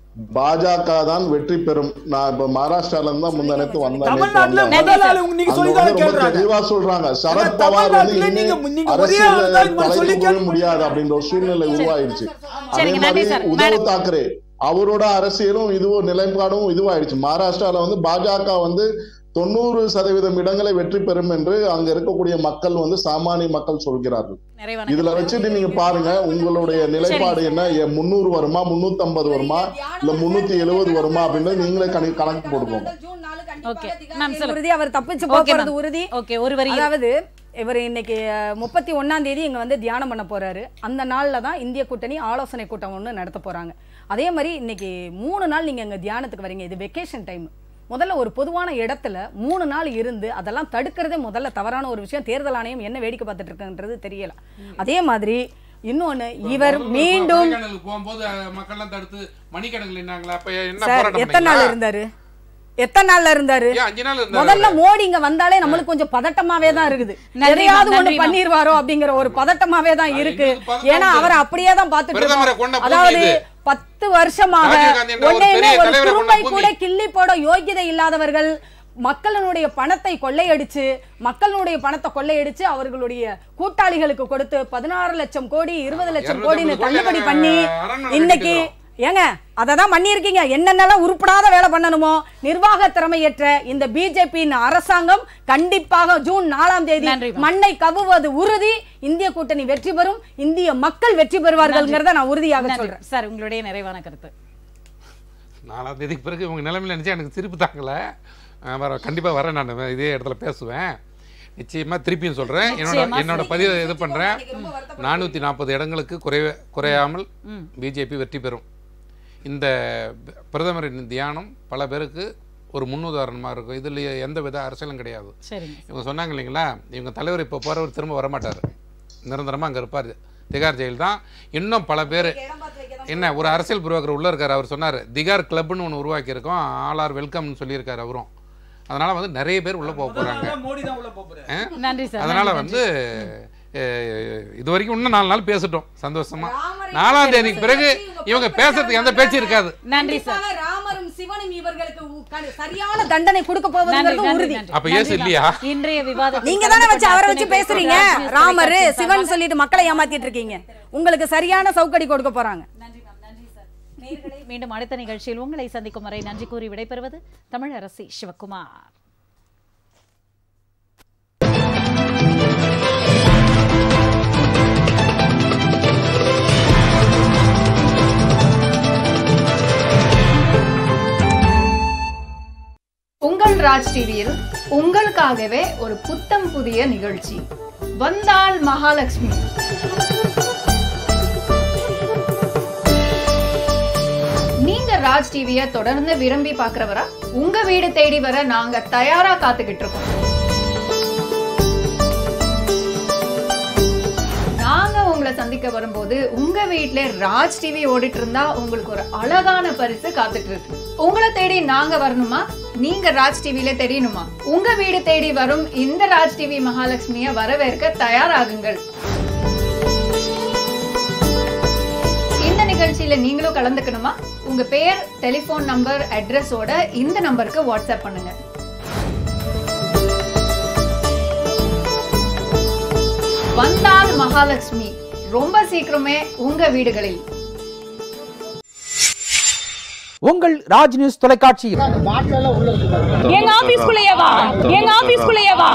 பாஜக தான் வெற்றி பெறும் நான் இப்ப மகாராஷ்டிரால இருந்து தான் முந்தானத்து வந்தேன் நேத்து தமிழ்நாட்டுல வந்தேன். முதல் ஆளு உங்க- நீங்க அங்க சொல்லி வந்து தான் ரொம்ப கேள்றாங்க தெளிவா சொல்றாங்க சரத் ஆனா பவார் வந்து தமிழ்நாட்டுல இனிமே நீங்க- நீங்க ஒரே ஆளு தான் அரசியல் இது மாதிரி சொல்லி தலையிடவே கேட்க- முடியாது அப்படின்ற ஒரு சூழ்நிலை உருவாயிருச்சு அதே சரிங்க, நன்றி மாதிரி சார். உத்தவ் மேடம். தாக்கரே அவரோட அரசியலும் இதுவும் நிலைப்பாடும் இதுவாயிடுச்சு மகாராஷ்டிரால வந்து பாஜக வந்து தொண்ணூறு சதவீதம் இடங்களை வெற்றி பெறும் என்று அங்க இருக்கக்கூடிய மக்கள் வந்து சாமானிய மக்கள் சொல்கிறார்கள் நிறைவான இதுல வச்சுட்டு நீங்க பாருங்க உங்களுடைய நிலைப்பாடு என்ன எ- முந்நூறு வருமா முன்னூத்தி ஐம்பது வருமா இல்ல முன்னூத்தி எழுபது வருமா அப்படின்னு நீங்களே கணக்கு கணக்கு போட்டுக்கோங்க Okay. Ma'am, சொல்லுங்க. உறுதி அவர் தப்பிச்சு Okay, போறது ma'am. உறுதி ஓகே ஒரு வரி அதாவது இவர் இன்னைக்கு முப்பத்தி ஒன்னாம் தேதி இங்க வந்து தியானம் பண்ண போறாரு அந்த நாள்ல தான் இந்திய கூட்டணி ஆலோசனை கூட்டம் ஒன்று நடத்த போறாங்க அதே மாதிரி இன்னைக்கு மூணு நாள் நீங்க இங்க தியானத்துக்கு வரீங்க இது வெக்கேஷன் டைம் முதல்ல ஒரு பொதுவான இடத்துல மூணு நாள் இருந்து அதெல்லாம் தடுக்கிறதே முதல்ல தவறான ஒரு விஷயம் தேர்தல் ஆணையம் என்ன வேடிக்கை பார்த்துட்டு இருக்குன்றது தெரியல அதே மாதிரி இன்னொன்னு இவர் மீண்டும் கொடைக்கானலுக்கு போகும்போது அஹ், மக்கள்லாம் தடுத்து மணிக்கணக்கில் நின்னாங்களா அப்ப என்ன சார் போராட்டம் எத்தனை நாள் பண்ணீங்களா? இருந்தாரு எத்தனை நாள்ல இருந்தாரு ஏன் அஞ்சு நாள் இருந்தாரு முதல்ல மோடி இங்க வந்தாலே நம்மளுக்கு கொஞ்சம் பதட்டமாவே தான் இருக்குது நன்றி எதையாவது மேம், ஒண்ணு நன்றி மேம். பண்ணிருவாரோ அப்படிங்கிற ஒரு பதட்டமாவே தான் இருக்கு எங்களுக்கு பதட்டம் ஏன்னா உண்டு. அவர் அப்படியே தான் பாத்துட்டு பிரதமரை இருக்கோம். கொண்ட பூமி அதாவது இது. பத்து வருஷமாக ராஜீவ் காந்தி என்ற ஒரு ஒன்னையுமே பெரிய ஒரு தலைவரை துரும்பை கொண்ட கூட பூமி. கிள்ளி போட யோகியதை இல்லாதவர்கள் மக்களுடைய பணத்தை கொள்ளையடிச்சு மக்களுடைய பணத்தை கொள்ளையடிச்சு அவர்களுடைய கூட்டாளிகளுக்கு கொடுத்து பதினாறு லட்சம் கோடி இருபது லட்சம் 250 கோடின்னு கோடி தள்ளுபடி நாங்க பண்ணி அரண்மனை இன்னைக்கு கட்டிக்கிறோம். ஏங்க அதை தான் பண்ணியிருக்கீங்க என்னென்னலாம் உருப்படாத வேலை பண்ணணுமோ நிர்வாக திறமையற்ற இந்த பிஜேபியின் அரசாங்கம் கண்டிப்பாக ஜூன் நாலாம் தேதி நன்றி, மேம். மண்ணை கவ்வுவது உறுதி இந்திய கூட்டணி வெற்றி பெறும் இந்திய மக்கள் வெற்றி பெறுவார்கள்ங்கிறத நான் உறுதியாக நன்றி. சொல்றேன் சார் உங்களுடைய நிறைவான கருத்து நாலாம் தேதிக்கு பிறகு இவங்க நிலைமையில நினைச்சா எனக்கு சிரிப்பு தாங்கல அஹ் வர கண்டிப்பா வரேன் நான் இதே இடத்துல பேசுவேன் நிச்சயமா திருப்பியும் சொல்றேன் என்னோட நிச்சயமா. என்னோட பதிவை இது பண்றேன் நானூத்தி நாற்பது இடங்களுக்கு குறைய குறையாமல் பிஜேபி வெற்றி பெறும் இந்த பிரதமரின் தியானம் பல பேருக்கு ஒரு முன்னுதாரணமா இருக்கும் இதுல எந்த வித அரசியலும் கிடையாது சரிங்க இவங்க சொன்னாங்க இல்லைங்களா இவங்க தலைவர் இப்போ போகிறவர் திரும்ப வரமாட்டார் நிரந்தரமாக அங்கே இருப்பார் திகார் ஜெயில் தான் இன்னும் பல பேர் என்ன ஒரு அரசியல் புரோக்கர் உள்ளே இருக்கார் அவர் சொன்னார் திகார் கிளப்னு ஒன்று உருவாக்கியிருக்கோம் ஆல் ஆர் வெல்கம்னு சொல்லியிருக்காரு அவரும் அதனால் வந்து நிறைய பேர் உள்ளே போக போகிறாங்க மோடி தான் உள்ள போறாரு நன்றி சார் அதனால் நன்றி, வந்து அஹ், இது வரைக்கும் இன்னும் நாலு நாள் பேசட்டும் சந்தோஷமா நாலாம் தேதிக்கு பிறகு இவங்க பேசுறதுக்கு எந்த பேச்சு இருக்காது நன்றி சார் கண்டிப்பாக ராமரும் சிவனும் இவர்களுக்கு உ- க- சரியான தண்டனை கொடுக்க நன்றி போவதுங்கிறது நன்றி உறுதி நன்றி. அப்ப இயேசு நன்றி, இல்லையா? மேம். இன்றைய விவாதத்தில் நீங்க தானே வச்சு அவரை வச்சு அத்தனை பேசுறீங்க பேருக்கு ராஜ்ய ராமர் தொலைக்காட்சி சிவன் சார்பாக- சொல்லிட்டு மக்களை ஏமாத்திட்டு இருக்கீங்க உங்களுக்கு சரியான சவுக்கடி கொடுக்க போறாங்க நன்றி மேம் நன்றி சார் நேயர்களே, மீண்டும் அடுத்த நிகழ்ச்சியில் உங்களை சந்திக்கும் வரை நன்றி கூறி விடைபெறுவது தமிழரசி சிவகுமார் உங்கள் ராஜ் டிவியில் உங்களுக்காகவே ஒரு புத்தம் புதிய நிகழ்ச்சி வந்தாள் மகாலட்சுமி நீங்க ராஜ் டிவியை தொடர்ந்து விரும்பி பார்க்கறவரா உங்க வீடு தேடி வர நாங்க தயாரா காத்துக்கிட்டு இருக்கோம் நாங்க உங்களை சந்திக்க வரும்போது உங்க வீட்ல ராஜ் டிவி ஓடிட்டு இருந்தா உங்களுக்கு ஒரு அழகான பரிசு காத்துட்டு இருக்கு உங்களை தேடி நாங்க வரணுமா நீங்க ராஜ் டிவில தெரியணுமா உங்க வீடு தேடி வரும் இந்த ராஜ் டிவி மகாலட்சுமிய வரவேற்க தயாராகுங்கள் இந்த நிகழ்ச்சியில நீங்களும் கலந்துக்கணுமா உங்க பெயர் டெலிபோன் நம்பர் அட்ரஸோட இந்த நம்பருக்கு வாட்ஸ்அப் பண்ணுங்க வந்தால் மகாலட்சுமி ரொம்ப சீக்கிரமே உங்க வீடுகளில் உங்கள் ராஜ் நியூஸ் தொலைக்காட்சியில் எங்க ஆபீஸ்க்குள்ளேயே வா எங்க ஆபீஸ்க்குள்ளேயே வா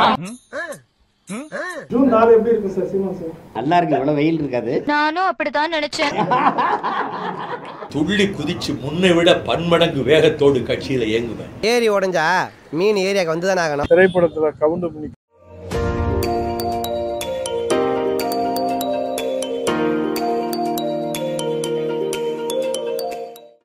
நல்லா இருக்கு இவ்வளவு வெயில் இருக்காது நானும் அப்படிதான் நினைச்சேன் துள்ளி குதிச்சு முன்னை விட பன்மடங்கு வேகத்தோடு கட்சியில இயங்குவேன் ஏரி உடைஞ்சா மீன் ஏரியாக்கு வந்துதானே ஆகணும் திரைப்படத்துல கவுண்டமணி